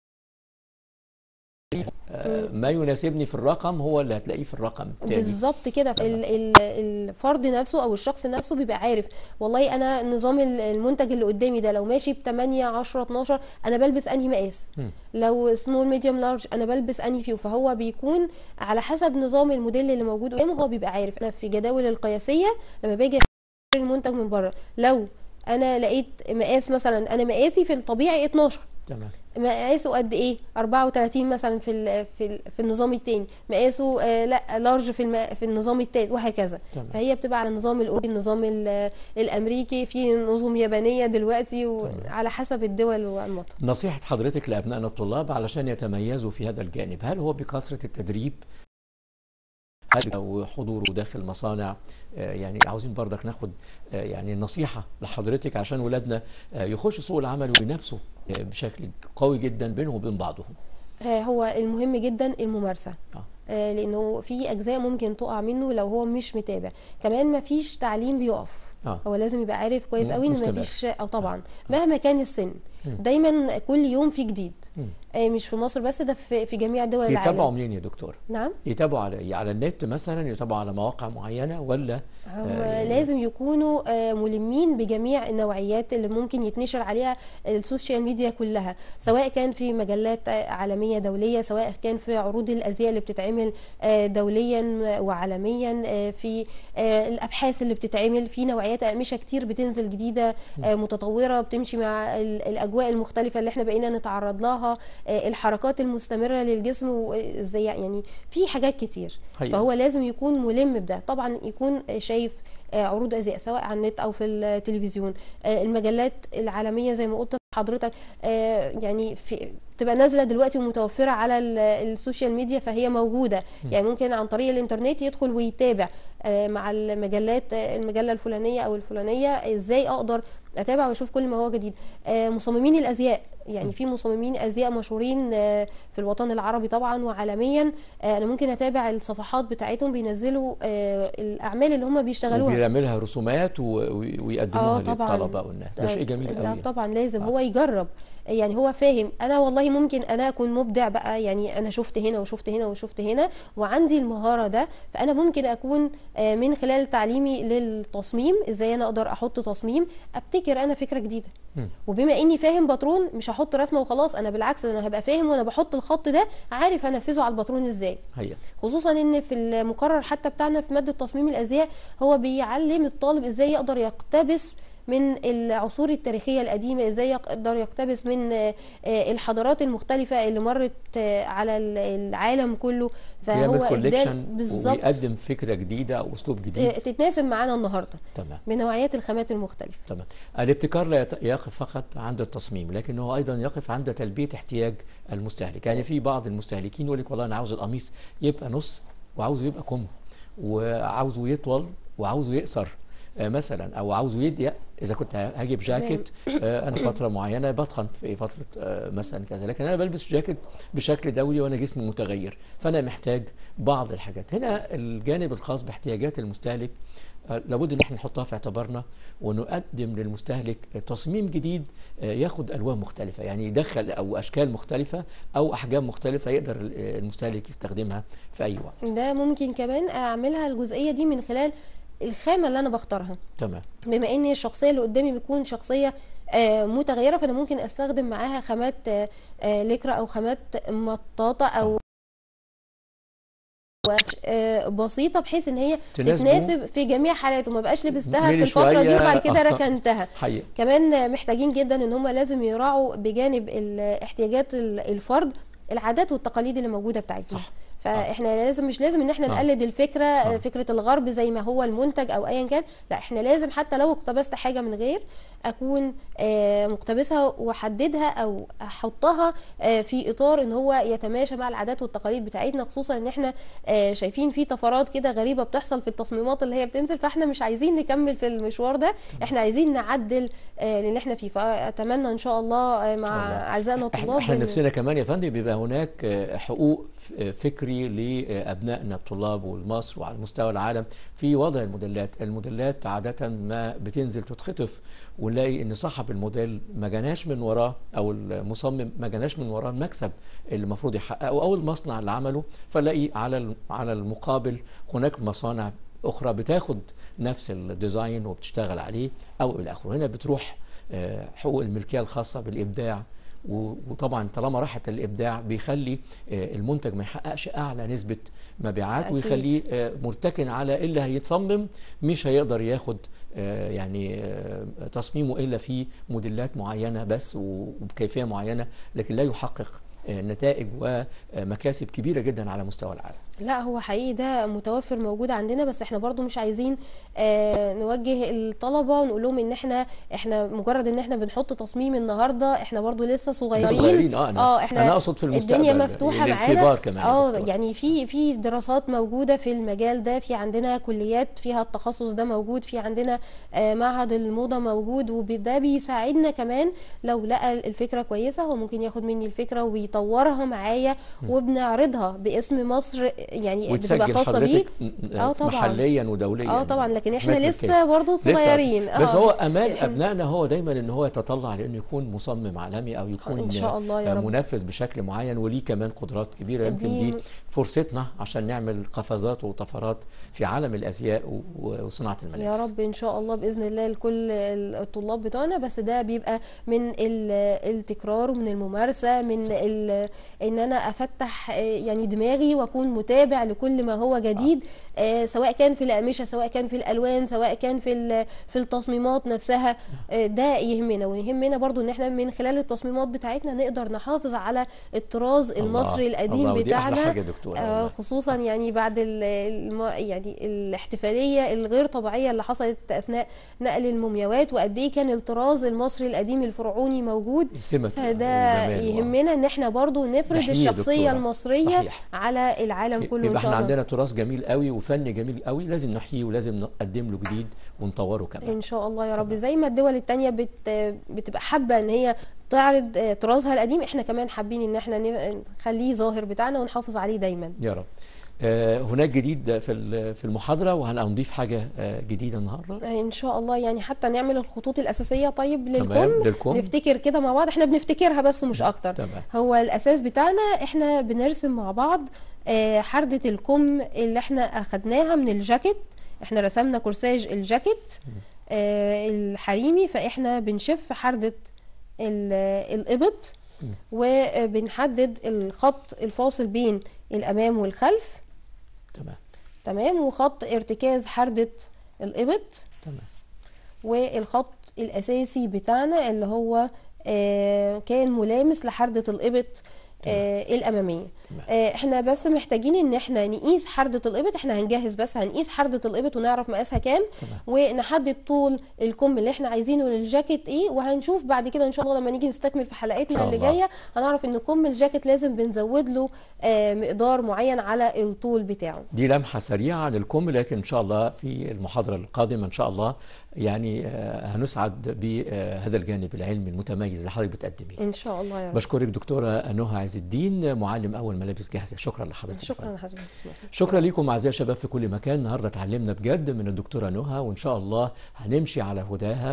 آه، ما يناسبني في الرقم هو اللي هتلاقيه في الرقم التاني بالظبط كده تمام. ال- ال- الفرد نفسه او الشخص نفسه بيبقى عارف والله انا نظام ال- المنتج اللي قدامي ده لو ماشي ب 8 10 12 انا بلبس انهي مقاس مم. لو سمول ميديوم لارج انا بلبس انهي فيه فهو بيكون على حسب نظام الموديل اللي موجود قدامه هو بيبقى عارف انا في جداول القياسيه لما باجي اشتري المنتج من بره لو انا لقيت مقاس مثلا انا مقاسي في الطبيعي 12 تمام مقاسه قد ايه 34 مثلا في ال في ال في النظام التاني مقاسه آه لا لارج في الم في النظام التالت وهكذا تمام. فهي بتبقى على النظام الاوروبي النظام ال- الامريكي في نظم يابانيه دلوقتي وعلى حسب الدول وانماطها نصيحة حضرتك لأبنائنا الطلاب علشان يتميزوا في هذا الجانب هل هو بكثرة التدريب هل أو حضوره داخل مصانع آه، يعني عاوزين برضك ناخد آه، يعني نصيحة لحضرتك عشان ولادنا آه، يخشوا سوق العمل وينافسوا آه، بشكل قوي جدا بينهم وبين بعضهم آه هو المهم جدا الممارسه آه. آه لانه في اجزاء ممكن تقع منه لو هو مش متابع كمان ما فيش تعليم بيقف آه. هو لازم يبقى عارف كويس م- قوي ان مستمر. ما فيش او طبعا مهما كان السن دايما كل يوم في جديد مم. آه مش في مصر بس ده في في جميع دول يتابعوا العالم منين يا دكتور؟ نعم يتابعوا على على النت مثلا يتابعوا على مواقع معينة ولا هم آه، لازم يكونوا آه، ملمين بجميع النوعيات اللي ممكن يتنشر عليها السوشيال ميديا كلها سواء كان في مجلات آه، عالمية دولية سواء كان في عروض الأزياء اللي بتتعمل آه، دوليا وعالميا آه، في آه، الأبحاث اللي بتتعمل في نوعيات أقمشة كتير بتنزل جديدة آه، متطورة بتمشي مع ال- الأجواء المختلفة اللي احنا بقينا نتعرض لها آه، الحركات المستمرة للجسم وازاي يعني في حاجات كتير حقيقة. فهو لازم يكون ملم بده طبعا يكون شايف آه، عروض ازياء سواء على النت او في التلفزيون آه، المجلات العالميه زي ما قلت لحضرتك آه، يعني في تبقى نازله دلوقتي ومتوفره على ال- السوشيال ميديا فهي موجوده يعني ممكن عن طريق الانترنت يدخل ويتابع آه، مع المجلات آه، المجله الفلانيه او الفلانيه ازاي اقدر اتابع واشوف كل ما هو جديد آه، مصممين الازياء يعني في مصممين ازياء مشهورين آه، في الوطن العربي طبعا وعالميا آه، انا ممكن اتابع الصفحات بتاعتهم بينزلوا آه، الاعمال اللي هم بيشتغلوها وبيعملها رسومات و- و- ويقدموها آه، طبعاً. للطلبة والناس ده شيء جميل لا قوي طبعا لازم آه. هو يجرب يعني هو فاهم انا والله ممكن انا اكون مبدع بقى يعني انا شفت هنا وشفت هنا وشفت هنا وعندي المهاره ده فانا ممكن اكون آه، من خلال تعليمي للتصميم ازاي انا اقدر احط تصميم ابتكر انا فكره جديده مم. وبما اني فاهم باترون مش هحط رسمه وخلاص انا بالعكس انا هبقى فاهم وانا بحط الخط ده عارف انفذه على الباترون ازاي هي خصوصا ان في المقرر حتى بتاعنا في ماده تصميم الازياء هو بيعلم الطالب ازاي يقدر يقتبس من العصور التاريخية القديمة ازاي يقدر يقتبس من آه، آه، الحضارات المختلفة اللي مرت آه، على ال- العالم كله بيعمل فهو ادال كوليكشن بالظبط ويقدم فكرة جديدة أو أسلوب آه، جديد تتناسب معانا النهاردة تمام بنوعيات الخامات المختلفة تمام الابتكار لا يت- يقف فقط عند التصميم لكنه ايضا يقف عند تلبيه احتياج المستهلك يعني في بعض المستهلكين يقول لك والله انا عاوز القميص يبقى نص وعاوزه يبقى كم وعاوزه يطول وعاوزه يقصر آه، مثلا او عاوزه يضيق اذا كنت هجيب جاكيت آه، انا فتره معينه بتخن في فتره آه، مثلا كذا لكن انا بلبس جاكيت بشكل دوري وانا جسمي متغير فانا محتاج بعض الحاجات هنا الجانب الخاص باحتياجات المستهلك آه، لابد ان احنا نحطها في اعتبارنا ونقدم للمستهلك تصميم جديد آه، ياخد الوان مختلفه يعني يدخل او اشكال مختلفه او احجام مختلفه يقدر ال- المستهلك يستخدمها في اي وقت ده ممكن كمان اعملها الجزئية دي من خلال الخامة اللي انا بختارها تمام بما ان الشخصيه اللي قدامي بتكون شخصيه آه، متغيره فانا ممكن استخدم معاها خامات آه، آه، لكرة او خامات مطاطه او آه، بسيطه بحيث ان هي تناسبه. تتناسب في جميع حالاته ما بقاش لبستها في ميري الفتره دي شوية. وبعد كده آه. ركنتها حقيقة كمان محتاجين جدا ان هم لازم يراعوا بجانب ال- احتياجات ال- الفرد العادات والتقاليد اللي موجوده بتاعتنا صح. فاحنا لازم مش لازم ان احنا آه. نقلد الفكره آه. فكره الغرب زي ما هو المنتج او ايا كان لا احنا لازم حتى لو اقتبست حاجه من غير اكون آه، مقتبسها واحددها او احطها آه، في اطار ان هو يتماشى مع العادات والتقاليد بتاعتنا خصوصا ان احنا آه، شايفين في طفرات كده غريبه بتحصل في التصميمات اللي هي بتنزل فاحنا مش عايزين نكمل في المشوار ده احنا عايزين نعدل آه، للي احنا فيه فاتمنى ان شاء الله آه، مع الله. اعزائنا احنا, الطلاب احنا إن- نفسنا كمان يا فندم بيبقى هناك آه، حقوق ف- آه، فكري لابنائنا الطلاب والمصر وعلى مستوى العالم في وضع الموديلات، الموديلات عاده ما بتنزل تتخطف ونلاقي ان صاحب الموديل ما جناش من وراه او المصمم ما جناش من وراه المكسب اللي المفروض يحققه او المصنع اللي عمله فنلاقي على الم- على المقابل هناك مصانع اخرى بتاخد نفس الديزاين وبتشتغل عليه او الى اخره هنا بتروح آه، حقوق الملكيه الخاصه بالابداع و- وطبعا طالما راحت الابداع بيخلي آه، المنتج ما يحققش اعلى نسبه مبيعات أكيد. ويخليه آه، مرتكن على اللي هيتصمم مش هيقدر ياخد آه، يعني آه، تصميمه الا في موديلات معينه بس و- وبكيفيه معينه لكن لا يحقق آه، نتائج ومكاسب كبيره جدا على مستوى العالم لا هو حقيقي ده متوفر موجود عندنا بس احنا برضو مش عايزين آه نوجه الطلبة ونقول لهم ان احنا احنا مجرد ان احنا بنحط تصميم النهارده احنا برضو لسه صغيرين صغيرين اه انا اه احنا انا اقصد في المستقبل الدنيا مفتوحه معانا للكبار كمان يا اه دكتور. يعني في في دراسات موجوده في المجال ده في عندنا كليات فيها التخصص ده موجود في عندنا آه معهد الموضه موجود وده بيساعدنا كمان لو لقى الفكره كويسه هو ممكن ياخد مني الفكره ويطورها معايا وبنعرضها باسم مصر يعني بتبقى وتسجل خاصه بيه حضرتك اه طبعا محليا ودوليا اه طبعا لكن احنا حماية لسه برضه لسه صغيرين بس آه. هو امال إحنا- ابنائنا هو دايما ان هو يتطلع لانه يكون مصمم عالمي او يكون إن شاء الله يا آه، رب. منفذ بشكل معين وليه كمان قدرات كبيره يمكن دي- دي فرصتنا عشان نعمل قفزات وطفرات في عالم الازياء و- وصناعه الملابس يا رب ان شاء الله باذن الله لكل الطلاب بتوعنا بس ده بيبقى من ال- التكرار ومن الممارسه من ال- ان انا افتح آه، يعني دماغي واكون متابع لكل ما هو جديد آه، سواء كان في الاقمشه سواء كان في الالوان سواء كان في ال- في التصميمات نفسها آه، ده يهمنا ويهمنا برضو ان احنا من خلال التصميمات بتاعتنا نقدر نحافظ على الطراز المصري الله، القديم الله، ودي أحلى بتاعنا حاجة يا دكتورة آه، والله. خصوصا يعني بعد ال- الم... يعني الاحتفاليه الغير طبيعيه اللي حصلت اثناء نقل المومياوات وقد ايه كان الطراز المصري القديم الفرعوني موجود سمة فده الجمال و- يهمنا ان احنا برضو نفرض نحييه الشخصيه دكتورة. المصريه صحيح. على العالم كله ان يبقى شاء احنا الله عندنا تراث جميل قوي وفن جميل قوي لازم نحييه ولازم نقدم له جديد ونطوره كمان ان شاء الله يا رب زي ما الدول التانية بت... بتبقى حابه ان هي تعرض آه، طرازها القديم احنا كمان حابين ان احنا ن- نخليه ظاهر بتاعنا ونحافظ عليه دايما يا رب آه، هناك جديد في ال- في المحاضره وهنضيف حاجه آه، جديده النهارده آه، ان شاء الله يعني حتى نعمل الخطوط الاساسيه طيب تمام، للكم للكم. نفتكر كده مع بعض احنا بنفتكرها بس مش اكتر تمام. هو الاساس بتاعنا احنا بنرسم مع بعض آه، حردة الكم اللي احنا اخدناها من الجاكيت احنا رسمنا كورساج الجاكيت آه، الحريمي فاحنا بنشف حردة ال- الابط وبنحدد الخط الفاصل بين الامام والخلف تمام تمام وخط ارتكاز حردة الابط تمام والخط الاساسي بتاعنا اللي هو آه، كان ملامس لحردة الابط آه، الاماميه تمام. آه، احنا بس محتاجين ان احنا نقيس حردة الابط احنا هنجهز بس هنقيس حردة الابط ونعرف مقاسها كام ونحدد طول الكم اللي احنا عايزينه للجاكيت ايه وهنشوف بعد كده ان شاء الله لما نيجي نستكمل في إن حلقتنا شاء اللي الله. جايه هنعرف ان كم الجاكيت لازم بنزود له آه، مقدار معين على الطول بتاعه دي لمحه سريعه للكم لكن ان شاء الله في المحاضره القادمه ان شاء الله يعني آه، هنسعد بهذا الجانب العلمي المتميز اللي حضرتك بتقدميه ان شاء الله يا رب بشكرك دكتوره نهى عز الدين معلم اول ملابس جاهزه شكرا لحضرتك شكرا لحضرتك شكرا لكم اعزائي الشباب في كل مكان النهارده اتعلمنا بجد من الدكتوره نهى وان شاء الله هنمشي على هداها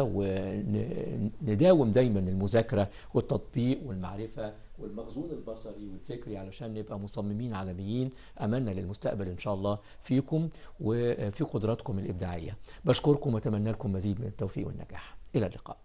ونداوم دايما المذاكره والتطبيق والمعرفه والمخزون البصري والفكري علشان نبقى مصممين عالميين املنا للمستقبل ان شاء الله فيكم وفي قدراتكم الابداعيه بشكركم واتمنى لكم مزيد من التوفيق والنجاح الى اللقاء